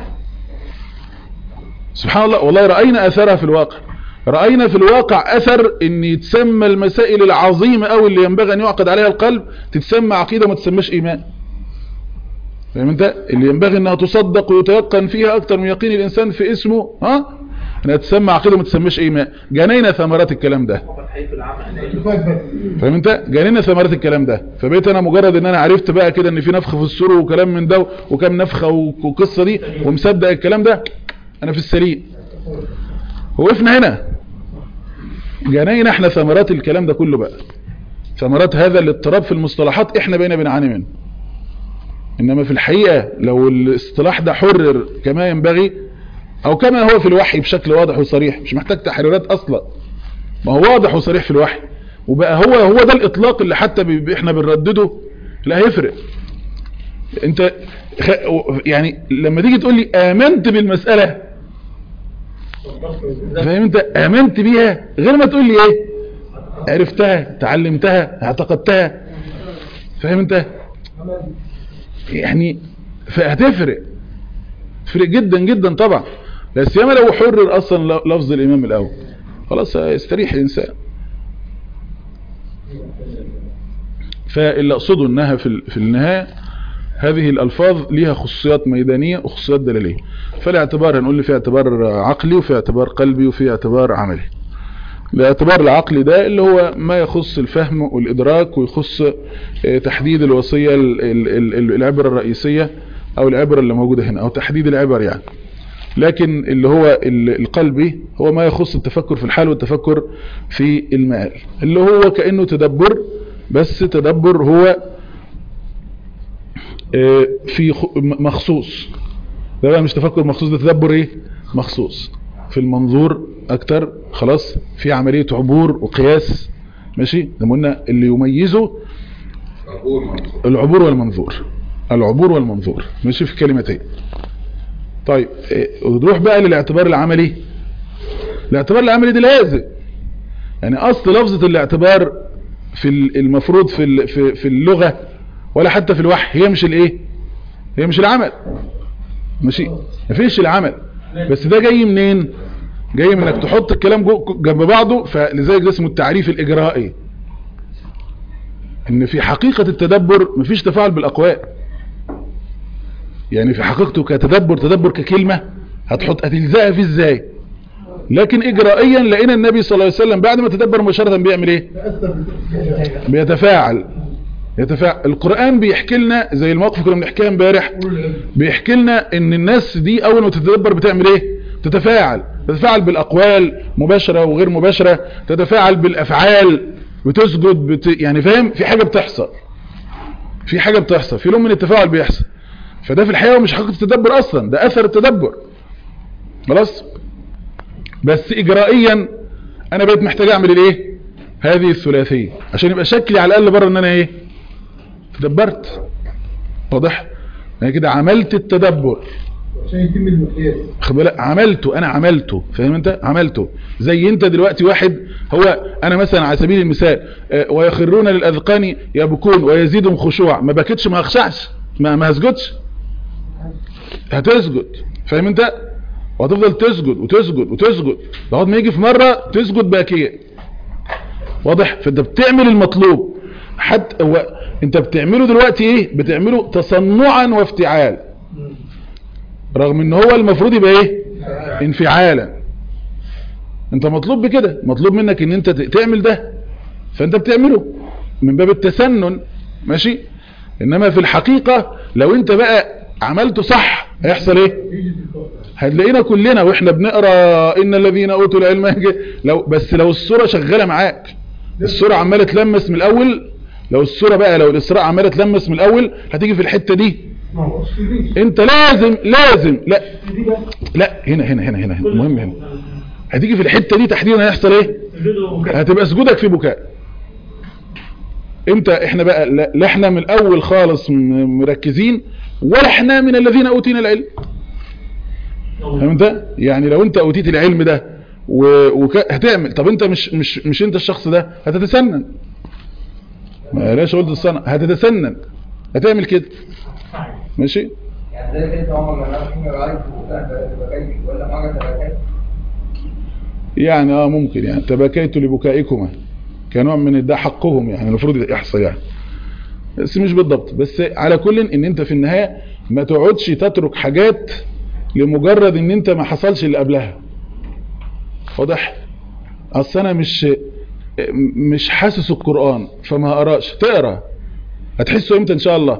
سبحان الله والله راينا اثارها في الواقع راينا في الواقع اثر ان يتسمى المسائل العظيمه او اللي ينبغي ان يعقد عليها القلب تتسمى عقيده ما تسماش ايمان فاهم انت اللي ينبغي انها تصدق ويتيقن فيها اكتر من يقين الانسان في اسمه ها انها تسمى عقيده ما تسماش ايمان جنينا ثمرات الكلام ده اتفاق بس فاهم انت جنينا ثمرات الكلام ده فبقيت انا مجرد ان انا عرفت بقى كده ان في نفخ في السور وكلام من ده وكم نفخه وقصه دي ومصدق الكلام ده انا في السليم وقفنا هنا جنينا احنا ثمرات الكلام ده كله بقى ثمرات هذا الاضطراب في المصطلحات احنا بقينا بنعاني منه انما في الحقيقة لو الاصطلاح ده حرر كما ينبغي او كما هو في الوحي بشكل واضح وصريح مش محتاج تحريرات اصلا ما هو واضح وصريح في الوحي وبقى هو هو ده الاطلاق اللي حتى بي- احنا بنردده لا هيفرق انت خ- يعني لما تيجي تقول لي امنت بالمسألة فاهم انت امنت بيها غير ما تقول لي ايه عرفتها تعلمتها اعتقدتها فاهم انت يعني فهتفرق تفرق جدا جدا طبعا لا سيما لو حرر اصلا ل- لفظ الامام الاول خلاص يستريح الانسان فاللي اقصده انها في ال- في النهايه هذه الالفاظ ليها خصوصيات ميدانيه وخصوصيات دلاليه فالاعتبار هنقول في اعتبار عقلي وفي اعتبار قلبي وفي اعتبار عملي الاعتبار العقلي ده اللي هو ما يخص الفهم والإدراك ويخص آه، تحديد الوصية ال- ال- ال- العبرة الرئيسية أو العبرة اللي موجودة هنا أو تحديد العبر يعني لكن اللي هو ال- القلبي هو ما يخص التفكر في الحال والتفكر في المآل اللي هو كأنه تدبر بس تدبر هو آه، في خ- م- مخصوص ده بقى مش تفكر مخصوص ده تدبر ايه مخصوص في المنظور اكتر خلاص في عملية عبور وقياس ماشي زي ما قلنا اللي يميزه عبور منصور العبور والمنظور العبور والمنظور ماشي في كلمتين طيب إيه، ونروح بقى للاعتبار العملي الاعتبار العملي ده لازم يعني اصل لفظة الاعتبار في ال- المفروض في ال- في في اللغة ولا حتى في الوحي هي مش الايه هي مش العمل ماشي مفيش العمل بس ده جاي منين جاي من انك تحط الكلام جو- جنب بعضه فلذلك ده اسمه التعريف الاجرائي ان في حقيقة التدبر مفيش تفاعل بالاقوال يعني في حقيقته كتدبر تدبر ككلمة هتحط هتلزقها فيه ازاي لكن اجرائيا لقينا النبي صلى الله عليه وسلم بعد ما تدبر مباشرة بيعمل ايه تأثر بيتفاعل يتفاعل القرآن بيحكي لنا زي الموقف كنا بنحكيها امبارح بيحكي لنا ان الناس دي اول ما تتدبر بتعمل ايه تتفاعل تتفاعل بالاقوال مباشرة وغير مباشرة تتفاعل بالافعال بتسجد بت... يعني فاهم في حاجة بتحصل في حاجة بتحصل في لون من التفاعل بيحصل فده في الحقيقة مش حقيقة التدبر اصلا ده اثر التدبر خلاص بس اجرائيا انا بقيت محتاج اعمل الايه هذه الثلاثية عشان يبقى شكلي على الاقل بره ان انا ايه تدبرت واضح انا كده عملت التدبر عشان يتم المقياس خد بالك عملته انا عملته فاهم انت عملته زي انت دلوقتي واحد هو انا مثلا على سبيل المثال آه، ويخرون للاذقان يبكون ويزيدهم خشوع ما بكتش ما اخشعش ما ما هسجدش هتسجد فاهم انت وهتفضل تسجد وتسجد وتسجد لغايه ما يجي في مره تسجد باكيه واضح فانت بتعمل المطلوب حتى هو انت بتعمله دلوقتي ايه بتعمله تصنعا وافتعال رغم ان هو المفروض يبقى ايه انفعالا انت مطلوب بكده مطلوب منك ان انت ت- تعمل ده فانت بتعمله من باب التسنن ماشي انما في الحقيقة لو انت بقى عملته صح هيحصل ايه هتلاقينا كلنا واحنا بنقرا ان الذين اوتوا العلم يجي- لو بس لو الصوره شغاله معاك الصوره عماله تلمس من الاول لو الصوره بقى لو الاسراء عماله تلمس من الاول هتيجي في الحته دي ما هو السي انت لازم لازم لا دي بقى لا هنا هنا هنا هنا هنا المهم هنا هتيجي في الحته دي تحديدا هيحصل ايه هتبقى سجودك في بكاء امتى احنا بقى لا لا احنا من الاول خالص م- مركزين ولا احنا من الذين اوتينا العلم فاهم انت يعني لو انت اوتيت العلم ده و... وك... هتعمل طب انت مش مش مش انت الشخص ده هتتسنن ما ليش قلت الصنع هتتسنن هتعمل كده ماشي يعني زي كده عمر ما نعرف مين رأيك بكيك ولا حاجة تبكيك يعني اه ممكن يعني تبكيت لبكائكما كنوع من ده حقهم يعني المفروض يحصل يعني بس مش بالضبط بس على كل ان انت في النهاية ما تقعدش تترك حاجات لمجرد ان انت ما حصلش اللي قبلها واضح اصل انا مش مش حاسس القرآن فما هقراش تقرا هتحسه امتى ان شاء الله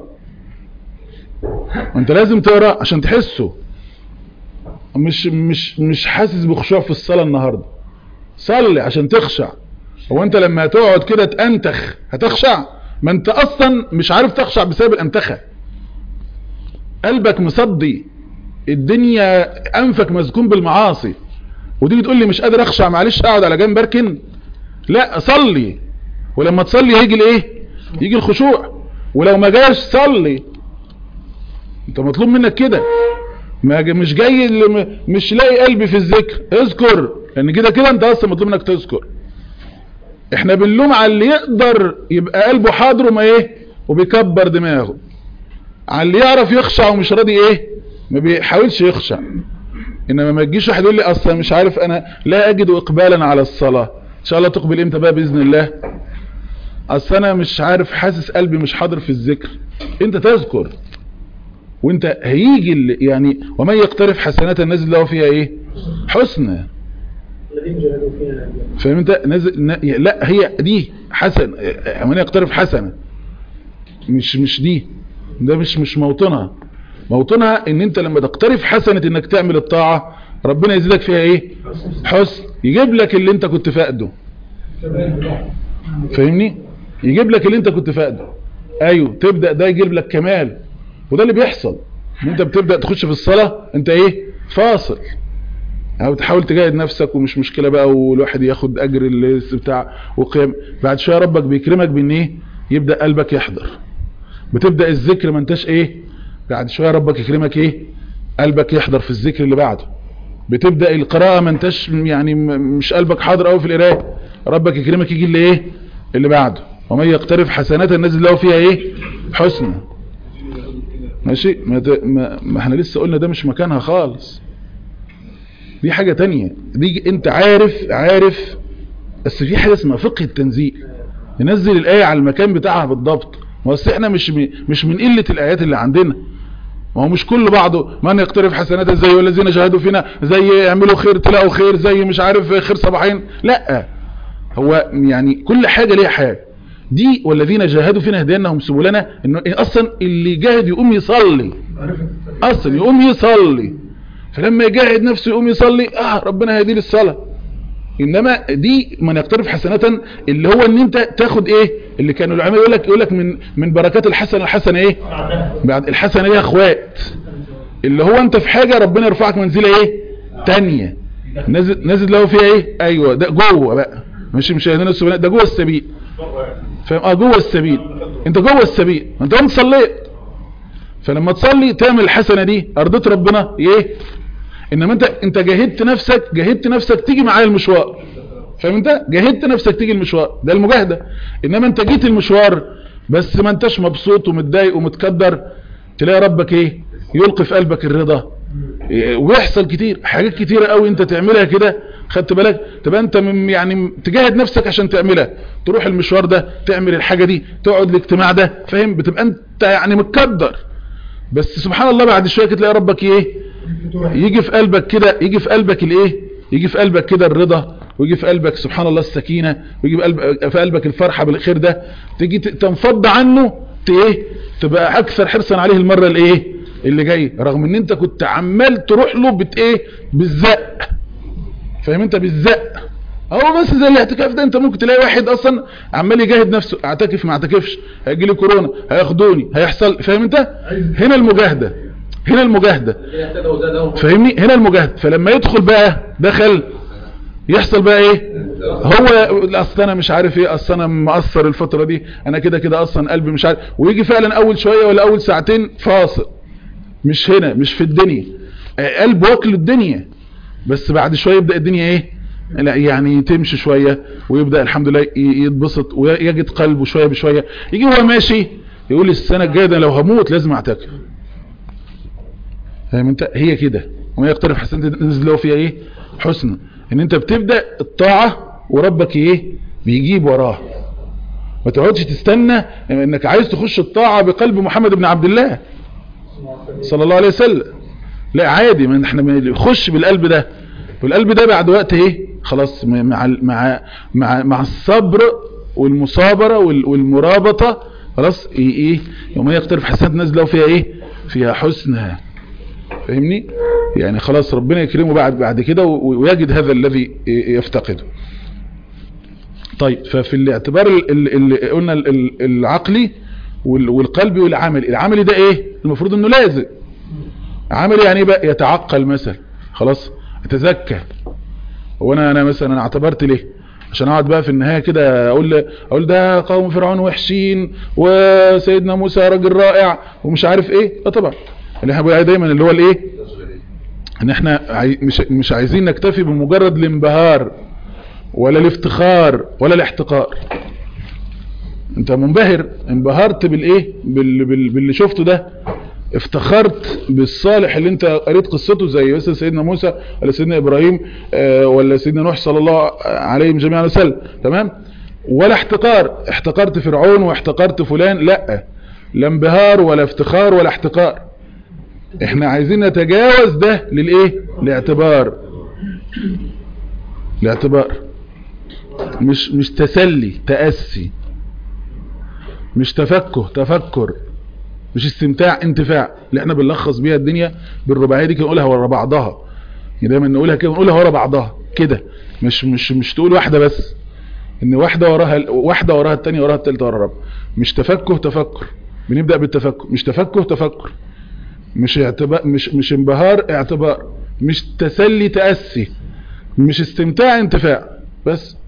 وانت لازم تقرا عشان تحسه مش مش مش حاسس بخشوع في الصلاة النهاردة صلي عشان تخشع هو انت لما هتقعد كده تأنتخ هتخشع ما انت اصلا مش عارف تخشع بسبب الانتخة قلبك مصدي الدنيا انفك مسكون بالمعاصي وتيجي تقول لي مش قادر اخشع معلش اقعد على جنب اركن لا صلي ولما تصلي هيجي الايه يجي الخشوع ولو ما جاش صلي انت مطلوب منك كده ما جا- مش جاي اللي م- مش لاقي قلبي في الذكر اذكر لان كده كده انت اصلا مطلوب منك تذكر احنا بنلوم على اللي يقدر يبقى قلبه حاضر وما ايه وبيكبر دماغه على اللي يعرف يخشع ومش راضي ايه ما بيحاولش يخشع انما ما تجيش واحد يقول لي اصلا مش عارف انا لا اجد اقبالا على الصلاة ان شاء الله تقبل امتى بقى باذن الله اصل انا مش عارف حاسس قلبي مش حاضر في الذكر انت تذكر وانت هيجي اللي يعني ومن يقترف حسنات نزل له فيها ايه حسنى الذين جاهدوا فينا فاهم انت نزل ن... لا هي دي حسن ومن يقترف حسنة مش مش دي ده مش مش موطنها موطنها ان انت لما تقترف حسنة انك تعمل الطاعة ربنا يزيدك فيها ايه حسن يجيب لك اللي انت كنت فاقده فاهمني يجيب لك اللي انت كنت فاقده ايوه تبدأ ده يجيب لك كمال وده اللي بيحصل ان انت بتبدأ تخش في الصلاة انت ايه فاصل او تحاول تجاهد نفسك ومش مشكلة بقى والواحد ياخد اجر اللي بتاع وقيام بعد شوية ربك بيكرمك بان ايه يبدأ قلبك يحضر بتبدأ الذكر ما انتش ايه بعد شوية ربك يكرمك ايه قلبك يحضر في الذكر اللي بعده بتبدأ القراءة ما انتش يعني م- مش قلبك حاضر قوي في القراءة ربك يكرمك يجي اللي ايه اللي بعده ومن يقترف حسنات النزل له فيها ايه حسنى ماشي ما, ت... ما... ما احنا لسه قلنا ده مش مكانها خالص دي حاجة تانية دي انت عارف عارف بس في حاجة اسمها فقه التنزيل ينزل الآية على المكان بتاعها بالضبط بس احنا مش م... مش من قلة الآيات اللي عندنا ما هو مش كل بعضه من يقترف حسنات زي والذين شاهدوا فينا زي يعملوا خير تلاقوا خير زي مش عارف خير صباحين لا هو يعني كل حاجة ليها حاجة دي والذين جاهدوا فينا هديناهم سبلنا انه اصلا اللي يجاهد يقوم يصلي اصلا يقوم يصلي فلما يجاهد نفسه يقوم يصلي اه ربنا هيدي للصلاة انما دي من يقترف حسنة اللي هو ان انت تاخد ايه اللي كانوا العلماء يقول لك يقول لك من من بركات الحسنه الحسنه ايه بعد الحسنه ليها اخوات اللي هو انت في حاجه ربنا يرفعك منزله ايه تانية نازل نازل له فيها ايه ايوه ده جوه بقى مش مش هنا السبيل ده جوه السبيل فاهم اه جوه السبيل انت جوه السبيل ما انت قمت صليت فلما تصلي تعمل الحسنه دي ارضيت ربنا ايه انما انت انت جاهدت نفسك جاهدت نفسك تيجي معايا المشوار فاهم انت جاهدت نفسك تيجي المشوار ده المجاهده انما انت جيت المشوار بس ما انتش مبسوط ومتضايق ومتكدر تلاقي ربك ايه يلقي في قلبك الرضا إيه، ويحصل كتير حاجات كتيرة قوي انت تعملها كده خدت بالك تبقى انت من يعني تجاهد نفسك عشان تعملها تروح المشوار ده تعمل الحاجة دي تقعد الاجتماع ده فاهم بتبقى انت يعني متقدر بس سبحان الله بعد شوية كده تلاقي ربك ايه يجي في قلبك كده يجي في قلبك الايه يجي في قلبك كده الرضا ويجي في قلبك سبحان الله السكينة ويجي في قلبك, في قلبك الفرحة بالخير ده تيجي ت- تنفض عنه ت- ايه تبقى اكثر حرصا عليه المرة الايه اللي جاي رغم ان انت كنت عمال تروح له بت ايه بالزق فاهم انت بالزق اهو بس زي الاعتكاف ده انت ممكن تلاقي واحد اصلا عمال يجاهد نفسه اعتكف ما اعتكفش هيجي لي كورونا هياخدوني هيحصل فاهم انت هنا المجاهدة هنا المجاهدة فاهمني هنا المجاهد فلما يدخل بقى دخل يحصل بقى ايه هو اصل انا مش عارف ايه اصل انا مقصر الفترة دي انا كده كده اصلا قلبي مش عارف ويجي فعلا اول شوية ولا اول ساعتين فاصل مش هنا مش في الدنيا آه، قلب واكل الدنيا بس بعد شوية يبدأ الدنيا ايه لا يعني تمشي شوية ويبدأ الحمد لله ي- يتبسط ويجد قلبه شوية بشوية يجي هو ماشي يقول السنة الجاية ده لو هموت لازم اعتكف فاهم انت هي كده وما يقترف حسنة نزل له فيها ايه حسنة ان انت بتبدأ الطاعة وربك ايه بيجيب وراه ما تقعدش تستنى انك عايز تخش الطاعة بقلب محمد بن عبد الله صلى الله عليه وسلم لا عادي ما احنا بنخش بالقلب ده والقلب ده بعد وقت ايه خلاص م- مع ال- مع مع مع الصبر والمصابرة وال- والمرابطة خلاص ايه ايه يوم يقترف حسنات نازله فيها ايه فيها حسنى فاهمني يعني خلاص ربنا يكرمه بعد بعد كده و- ويجد هذا الذي يفتقده طيب ففي الاعتبار ال- ال- اللي قلنا ال- ال- العقلي وال- والقلبي والعملي العملي ده ايه المفروض انه لازم عملي يعني إيه بقى يتعقل مثلا خلاص يتزكى هو انا انا مثلا انا اعتبرت ليه عشان اقعد بقى في النهايه كده اقول اقول ده قوم فرعون وحشين وسيدنا موسى راجل رائع ومش عارف ايه اه طبعا اللي احنا بنقول عليه دايما اللي هو الايه ان احنا عاي... مش مش عايزين نكتفي بمجرد الانبهار ولا الافتخار ولا الاحتقار انت منبهر انبهرت بالايه بال... بال... باللي شفته ده افتخرت بالصالح اللي انت قريت قصته زي مثلا سيدنا موسى ولا سيدنا ابراهيم آه، ولا سيدنا نوح صلى الله عليهم جميعا وسلم تمام ولا احتقار احتقرت فرعون واحتقرت فلان لا لا انبهار ولا افتخار ولا احتقار احنا عايزين نتجاوز ده للايه لاعتبار لاعتبار مش مش تسلي تأسي مش تفكه تفكر مش استمتاع انتفاع اللي احنا بنلخص بيها الدنيا بالرباعيه دي كده نقولها ورا بعضها يعني دايما نقولها كده نقولها ورا بعضها كده مش مش مش تقول واحده بس ان واحده وراها واحده وراها الثانيه وراها الثالثه ورا الرابعه مش تفكه تفكر بنبدا بالتفكر مش تفكه تفكر مش اعتبار مش مش انبهار اعتبار مش تسلي تاسي مش استمتاع انتفاع بس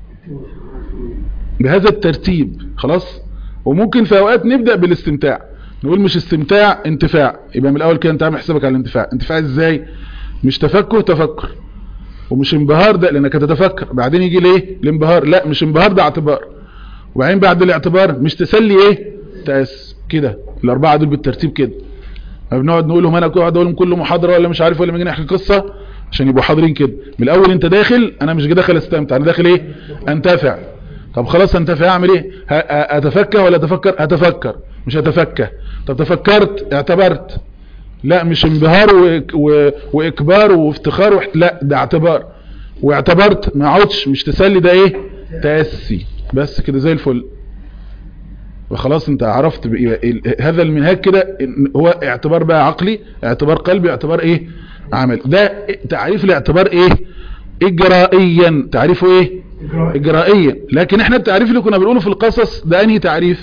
بهذا الترتيب خلاص وممكن في اوقات نبدا بالاستمتاع نقول مش استمتاع انتفاع يبقى من الاول كده انت عامل حسابك على الانتفاع انتفاع ازاي مش تفكه تفكر ومش انبهار ده لانك هتتفكر بعدين يجي ليه الانبهار لا مش انبهار ده اعتبار وبعدين بعد الاعتبار مش تسلي ايه تأس كده الاربعه دول بالترتيب كده ما بنقعد نقولهم انا اقعد اقولهم كل محاضره ولا مش عارف ولا ما نحكي قصه عشان يبقوا حاضرين كده من الاول انت داخل انا مش داخل استمتع انا داخل ايه انتفع طب خلاص انتفع اعمل ايه ه- ه- اتفكه ولا اتفكر اتفكر مش اتفكه طب تفكرت اعتبرت لا مش انبهار وإك و... واكبار وافتخار وحت... لا ده اعتبار واعتبرت ما اقعدش مش تسلي ده ايه تاسي بس كده زي الفل وخلاص انت عرفت بقى ال- هذا المنهاج كده إن هو اعتبار بقى عقلي اعتبار قلبي اعتبار ايه عمل ده تعريف الاعتبار ايه اجرائيا تعريفه ايه اجرائيا لكن احنا التعريف اللي كنا بنقوله في القصص ده انهي تعريف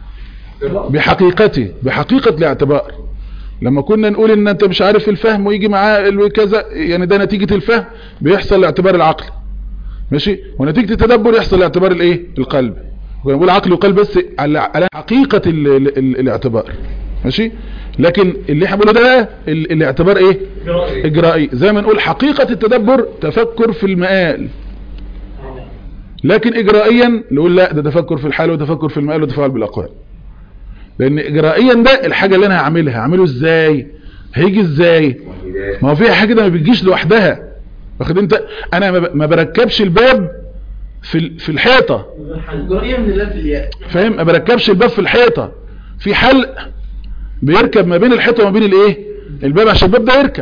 بحقيقته بحقيقة الاعتبار لما كنا نقول ان انت مش عارف الفهم ويجي معاه ال- كذا يعني ده نتيجة الفهم بيحصل الاعتبار العقلي ماشي ونتيجة التدبر يحصل الاعتبار الايه القلب كنا بنقول عقل وقلب بس على على حقيقة ال ال ال الاعتبار ماشي لكن اللي احنا بنقوله ده بقى ال- الاعتبار ايه اجرائي زي ما نقول حقيقة التدبر تفكر في المآل لكن اجرائيا نقول لا ده تفكر في الحال وتفكر في المآل وتفاعل بالاقوال لان اجرائيا ده الحاجة اللي انا هعملها هعمله ازاي هيجي ازاي ما هو في حاجة ده ما بتجيش لوحدها واخد انت انا ما ب- ما بركبش الباب في ال- في الحيطه الجرائية من الله في الياء فاهم ما بركبش الباب في الحيطه في حلق بيركب ما بين الحيطه وما بين الايه الباب عشان الباب ده يركب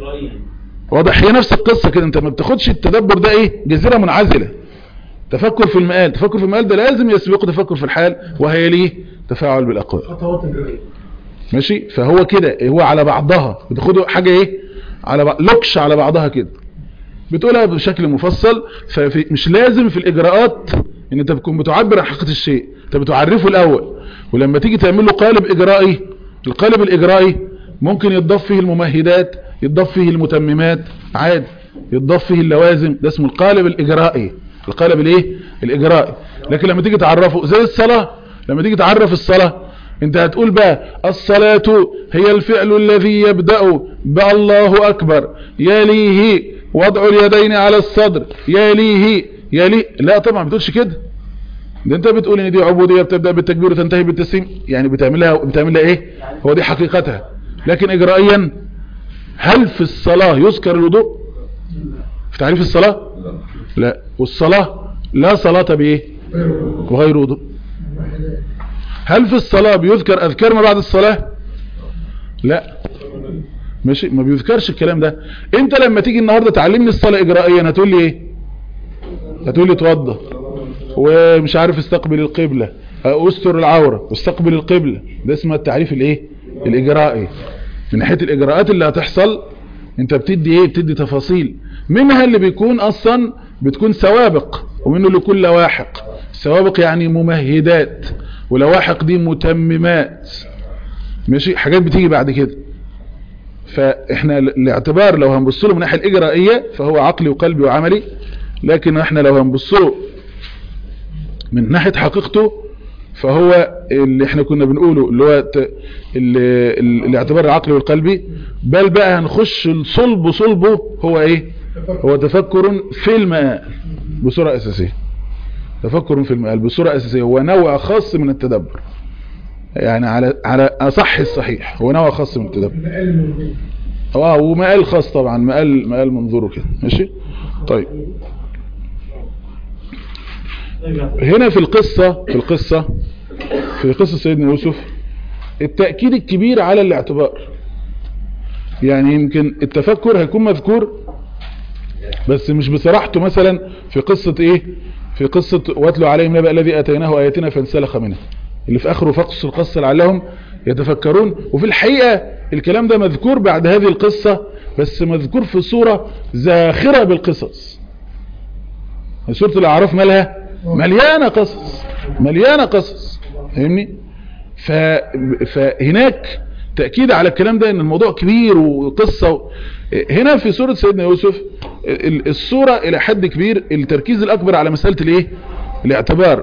واضح هي نفس القصه كده انت ما بتاخدش التدبر ده ايه جزيره منعزله تفكر في المقال تفكر في المقال ده لازم يسبقه تفكر في الحال وهيليه تفاعل بالاقوال خطوات الجرائية ماشي فهو كده هو على بعضها بتاخده حاجه ايه على بعض لوكش على بعضها كده بتقولها بشكل مفصل ففي مش لازم في الاجراءات ان انت تكون بتعبر عن حقيقه الشيء انت بتعرفه الاول ولما تيجي تعمل له قالب اجرائي القالب الاجرائي ممكن يضاف فيه الممهدات يضاف فيه المتممات عادي يضاف فيه اللوازم ده اسمه القالب الاجرائي القالب الايه الاجرائي لكن لما تيجي تعرفه زي الصلاه لما تيجي تعرف الصلاه انت هتقول بقى الصلاة هي الفعل الذي يبدأ بالله أكبر يليه وضع اليدين على الصدر يليه يليه لا طبعا ما بتقولش كده ده انت بتقول ان دي عبودية بتبدأ بالتكبير وتنتهي بالتسليم يعني بتعملها بتعملها ايه هو دي حقيقتها لكن اجرائيا هل في الصلاة يذكر الوضوء في تعريف الصلاة لا والصلاة لا صلاة بايه وغير وضوء هل في الصلاة بيذكر أذكار ما بعد الصلاة لا ماشي ما بيذكرش الكلام ده انت لما تيجي النهاردة تعلمني الصلاة إجرائيا هتقول لي ايه هتقول لي اتوضى ومش عارف استقبل القبلة استر العورة واستقبل القبلة ده اسمه التعريف الايه الإجرائي من ناحية الإجراءات اللي هتحصل انت بتدي ايه بتدي تفاصيل منها اللي بيكون اصلا بتكون سوابق ومنه اللي يكون لواحق سوابق يعني ممهدات ولواحق دي متممات ماشي حاجات بتيجي بعد كده فاحنا الاعتبار لو هنبص له من الناحيه الاجرائيه فهو عقلي وقلبي وعملي لكن احنا لو هنبص له من ناحيه حقيقته فهو اللي احنا كنا بنقوله اللي هو ت... اللي... ال- الاعتبار العقلي والقلبي بل بقى هنخش الصلب صلبه هو ايه هو تفكر في الماء بصورة اساسية تفكر في المقال بصورة اساسية هو نوع خاص من التدبر يعني على على اصح الصحيح هو نوع خاص من التدبر المقال الموجود اه ومقال خاص طبعا مقال مقال منظوره كده ماشي طيب هنا في القصة في القصة في قصة سيدنا يوسف التأكيد الكبير على الاعتبار يعني يمكن التفكر هيكون مذكور بس مش بصراحته مثلا في قصة ايه في قصة واتلو عليهم نبأ الذي اتيناه اياتنا فانسلخ منها اللي في اخره فقص القصة لعلهم يتفكرون وفي الحقيقة الكلام ده مذكور بعد هذه القصة بس مذكور في صورة زاخرة بالقصص سورة الاعراف مالها مليانة قصص مليانة قصص فاهمني ف... فهناك تأكيد على الكلام ده ان الموضوع كبير وقصة و... هنا في سورة سيدنا يوسف ال- الصورة الى حد كبير التركيز الاكبر على مسألة الايه الاعتبار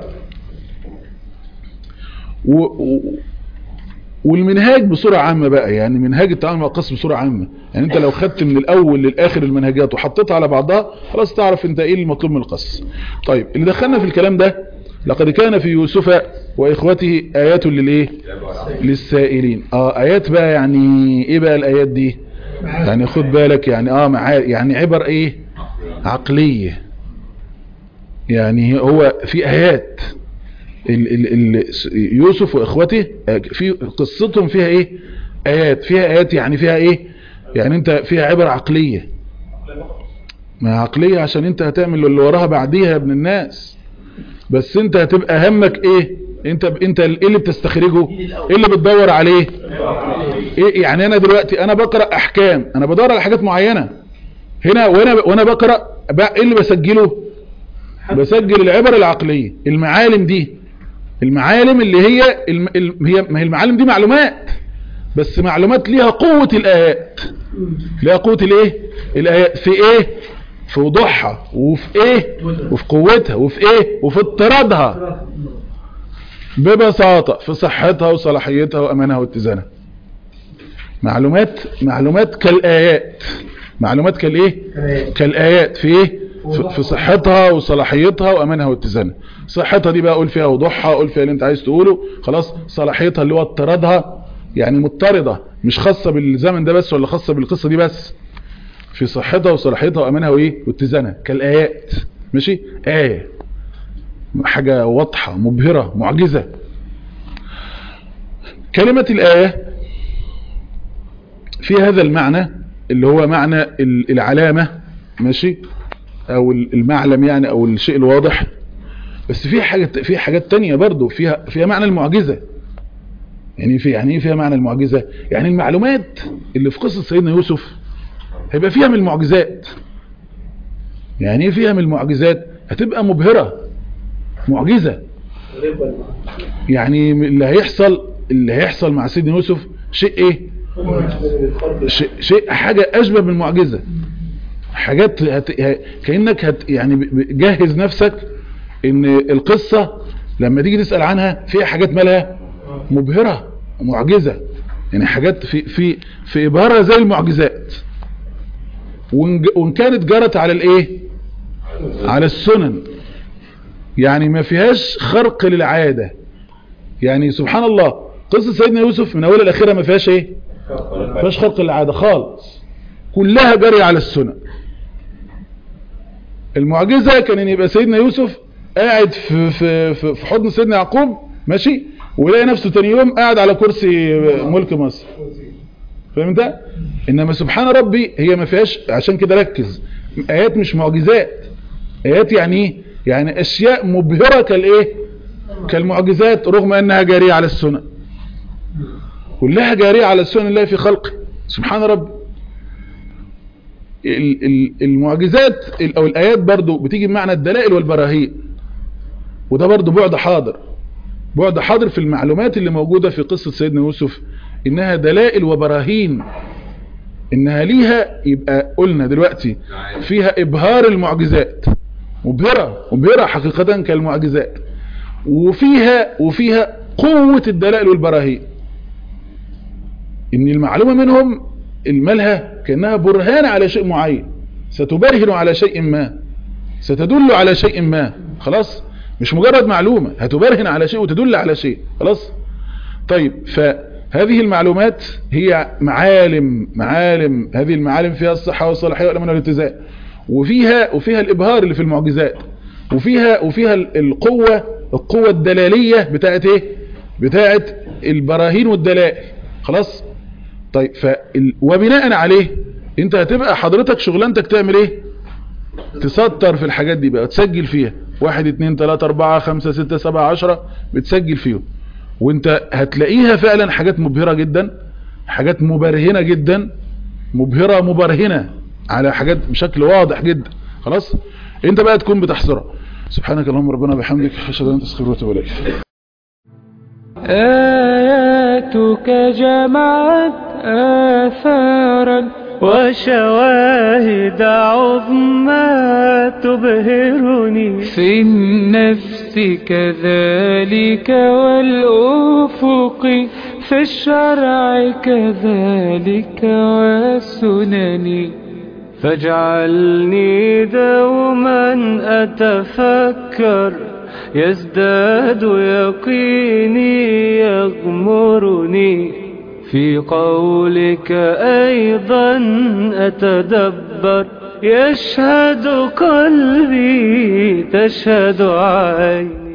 و... و... والمنهاج بصورة عامة بقى يعني منهاج التعامل مع القصص بصورة عامة يعني انت لو خدت من الاول للاخر المنهجات وحطيتها على بعضها خلاص تعرف انت ايه المطلوب من القصص طيب اللي دخلنا في الكلام ده لقد كان في يوسف واخوته ايات للايه للسائلين اه ايات بقى يعني ايه بقى الايات دي يعني خد بالك يعني اه معاه يعني عبر ايه عقلية يعني هو في ايات ال ال ال يوسف واخوته آه، في قصتهم فيها ايه ايات فيها ايات يعني فيها ايه يعني انت فيها عبر عقلية ما عقلية عشان انت هتعمل اللي وراها بعديها يا ابن الناس بس انت هتبقى همك ايه انت انت ايه اللي بتستخرجه ايه اللي بتدور عليه ايه يعني انا دلوقتي انا بقرا احكام انا بدور على حاجات معينه هنا وانا وانا بقرا بقى ايه اللي بسجله بسجل العبر العقليه المعالم دي المعالم اللي هي الم... الم... هي ما هي المعالم دي معلومات بس معلومات ليها قوه الايات ليها قوه الايه الايات في ايه في وضوحها وفي ايه وفي قوتها وفي ايه وفي اضطرادها ببساطة في صحتها وصلاحيتها وأمانها واتزانها معلومات معلومات كالآيات معلومات كالإيه كالآيات في إيه في- في صحتها وصلاحيتها وأمانها واتزانها صحتها دي بقى أقول فيها وضوحها أقول فيها اللي أنت عايز تقوله خلاص صلاحيتها اللي هو اضطرادها يعني مضطردة مش خاصة بالزمن ده بس ولا خاصة بالقصة دي بس في صحتها وصلاحيتها وامانها وايه واتزانها كالايات ماشي ايه حاجه واضحه مبهره معجزه كلمه الايه في هذا المعنى اللي هو معنى ال- العلامه ماشي او ال- المعلم يعني او الشيء الواضح بس في حاجه في حاجات تانية برضو فيها فيها معنى المعجزه يعني في يعني ايه فيها معنى المعجزه يعني المعلومات اللي في قصه سيدنا يوسف هيبقى فيها من المعجزات يعني ايه فيها من المعجزات هتبقى مبهره معجزه يعني اللي هيحصل اللي هيحصل مع سيدنا يوسف شيء ايه شيء, شيء حاجه اشبه بالمعجزه حاجات هت... ه- كانك هت... يعني ب- ب- جهز نفسك ان القصه لما تيجي تسال عنها فيها حاجات مالها مبهره معجزه يعني حاجات في في في ابهارها زي المعجزات وان ج- وإن كانت جرت على الايه على السنن يعني ما فيهاش خرق للعاده يعني سبحان الله قصه سيدنا يوسف من اولها لاخرها ما فيهاش ايه ما فيهاش خرق للعاده خالص كلها جري على السنن المعجزه كان ان يبقى سيدنا يوسف قاعد في في في في حضن سيدنا يعقوب ماشي ويلاقي نفسه تاني يوم قاعد على كرسي ملك مصر فاهم انت انما سبحان ربي هي ما فيهاش عشان كده ركز ايات مش معجزات ايات يعني ايه يعني اشياء مبهره كالايه كالمعجزات رغم انها جاريه على السنن كلها جاريه على السنن الله في خلقه سبحان ربي ال- ال- المعجزات ال- او الايات برضو بتيجي بمعنى الدلائل والبراهين وده برضو بعد حاضر بعد حاضر في المعلومات اللي موجودة في قصة سيدنا يوسف انها دلائل وبراهين انها ليها يبقى قلنا دلوقتي فيها ابهار المعجزات مبهرة مبهرة حقيقة كالمعجزات وفيها وفيها قوة الدلائل والبراهين ان المعلومة منهم المالها كأنها برهان على شيء معين ستبرهن على شيء ما ستدل على شيء ما خلاص مش مجرد معلومة هتبرهن على شيء وتدل على شيء خلاص طيب فهذه المعلومات هي معالم معالم هذه المعالم فيها الصحة والصلاحية والأمان والاتزان وفيها وفيها الإبهار اللي في المعجزات وفيها وفيها ال- القوة القوة الدلالية بتاعت ايه بتاعت البراهين والدلائل خلاص طيب فال... وبناء عليه انت هتبقى حضرتك شغلانتك تعمل ايه تسطر في الحاجات دي بقى تسجل فيها واحد اتنين تلاتة اربعة خمسة ستة سبعة عشرة بتسجل فيهم وانت هتلاقيها فعلا حاجات مبهرة جدا حاجات مبرهنة جدا مبهرة مبرهنة على حاجات بشكل واضح جدا خلاص انت بقى تكون بتحصرها سبحانك اللهم ربنا بحمدك اشهد ان لا اله الا انت استغفرك واتوب اليك آياتك جمعت آثارا وشواهد عظمى تبهرني في النفس كذلك والأفق في الشرع كذلك والسنن فاجعلني دوما أتفكر يزداد يقيني يغمرني في قولك أيضا أتدبر يشهد قلبي تشهد عيني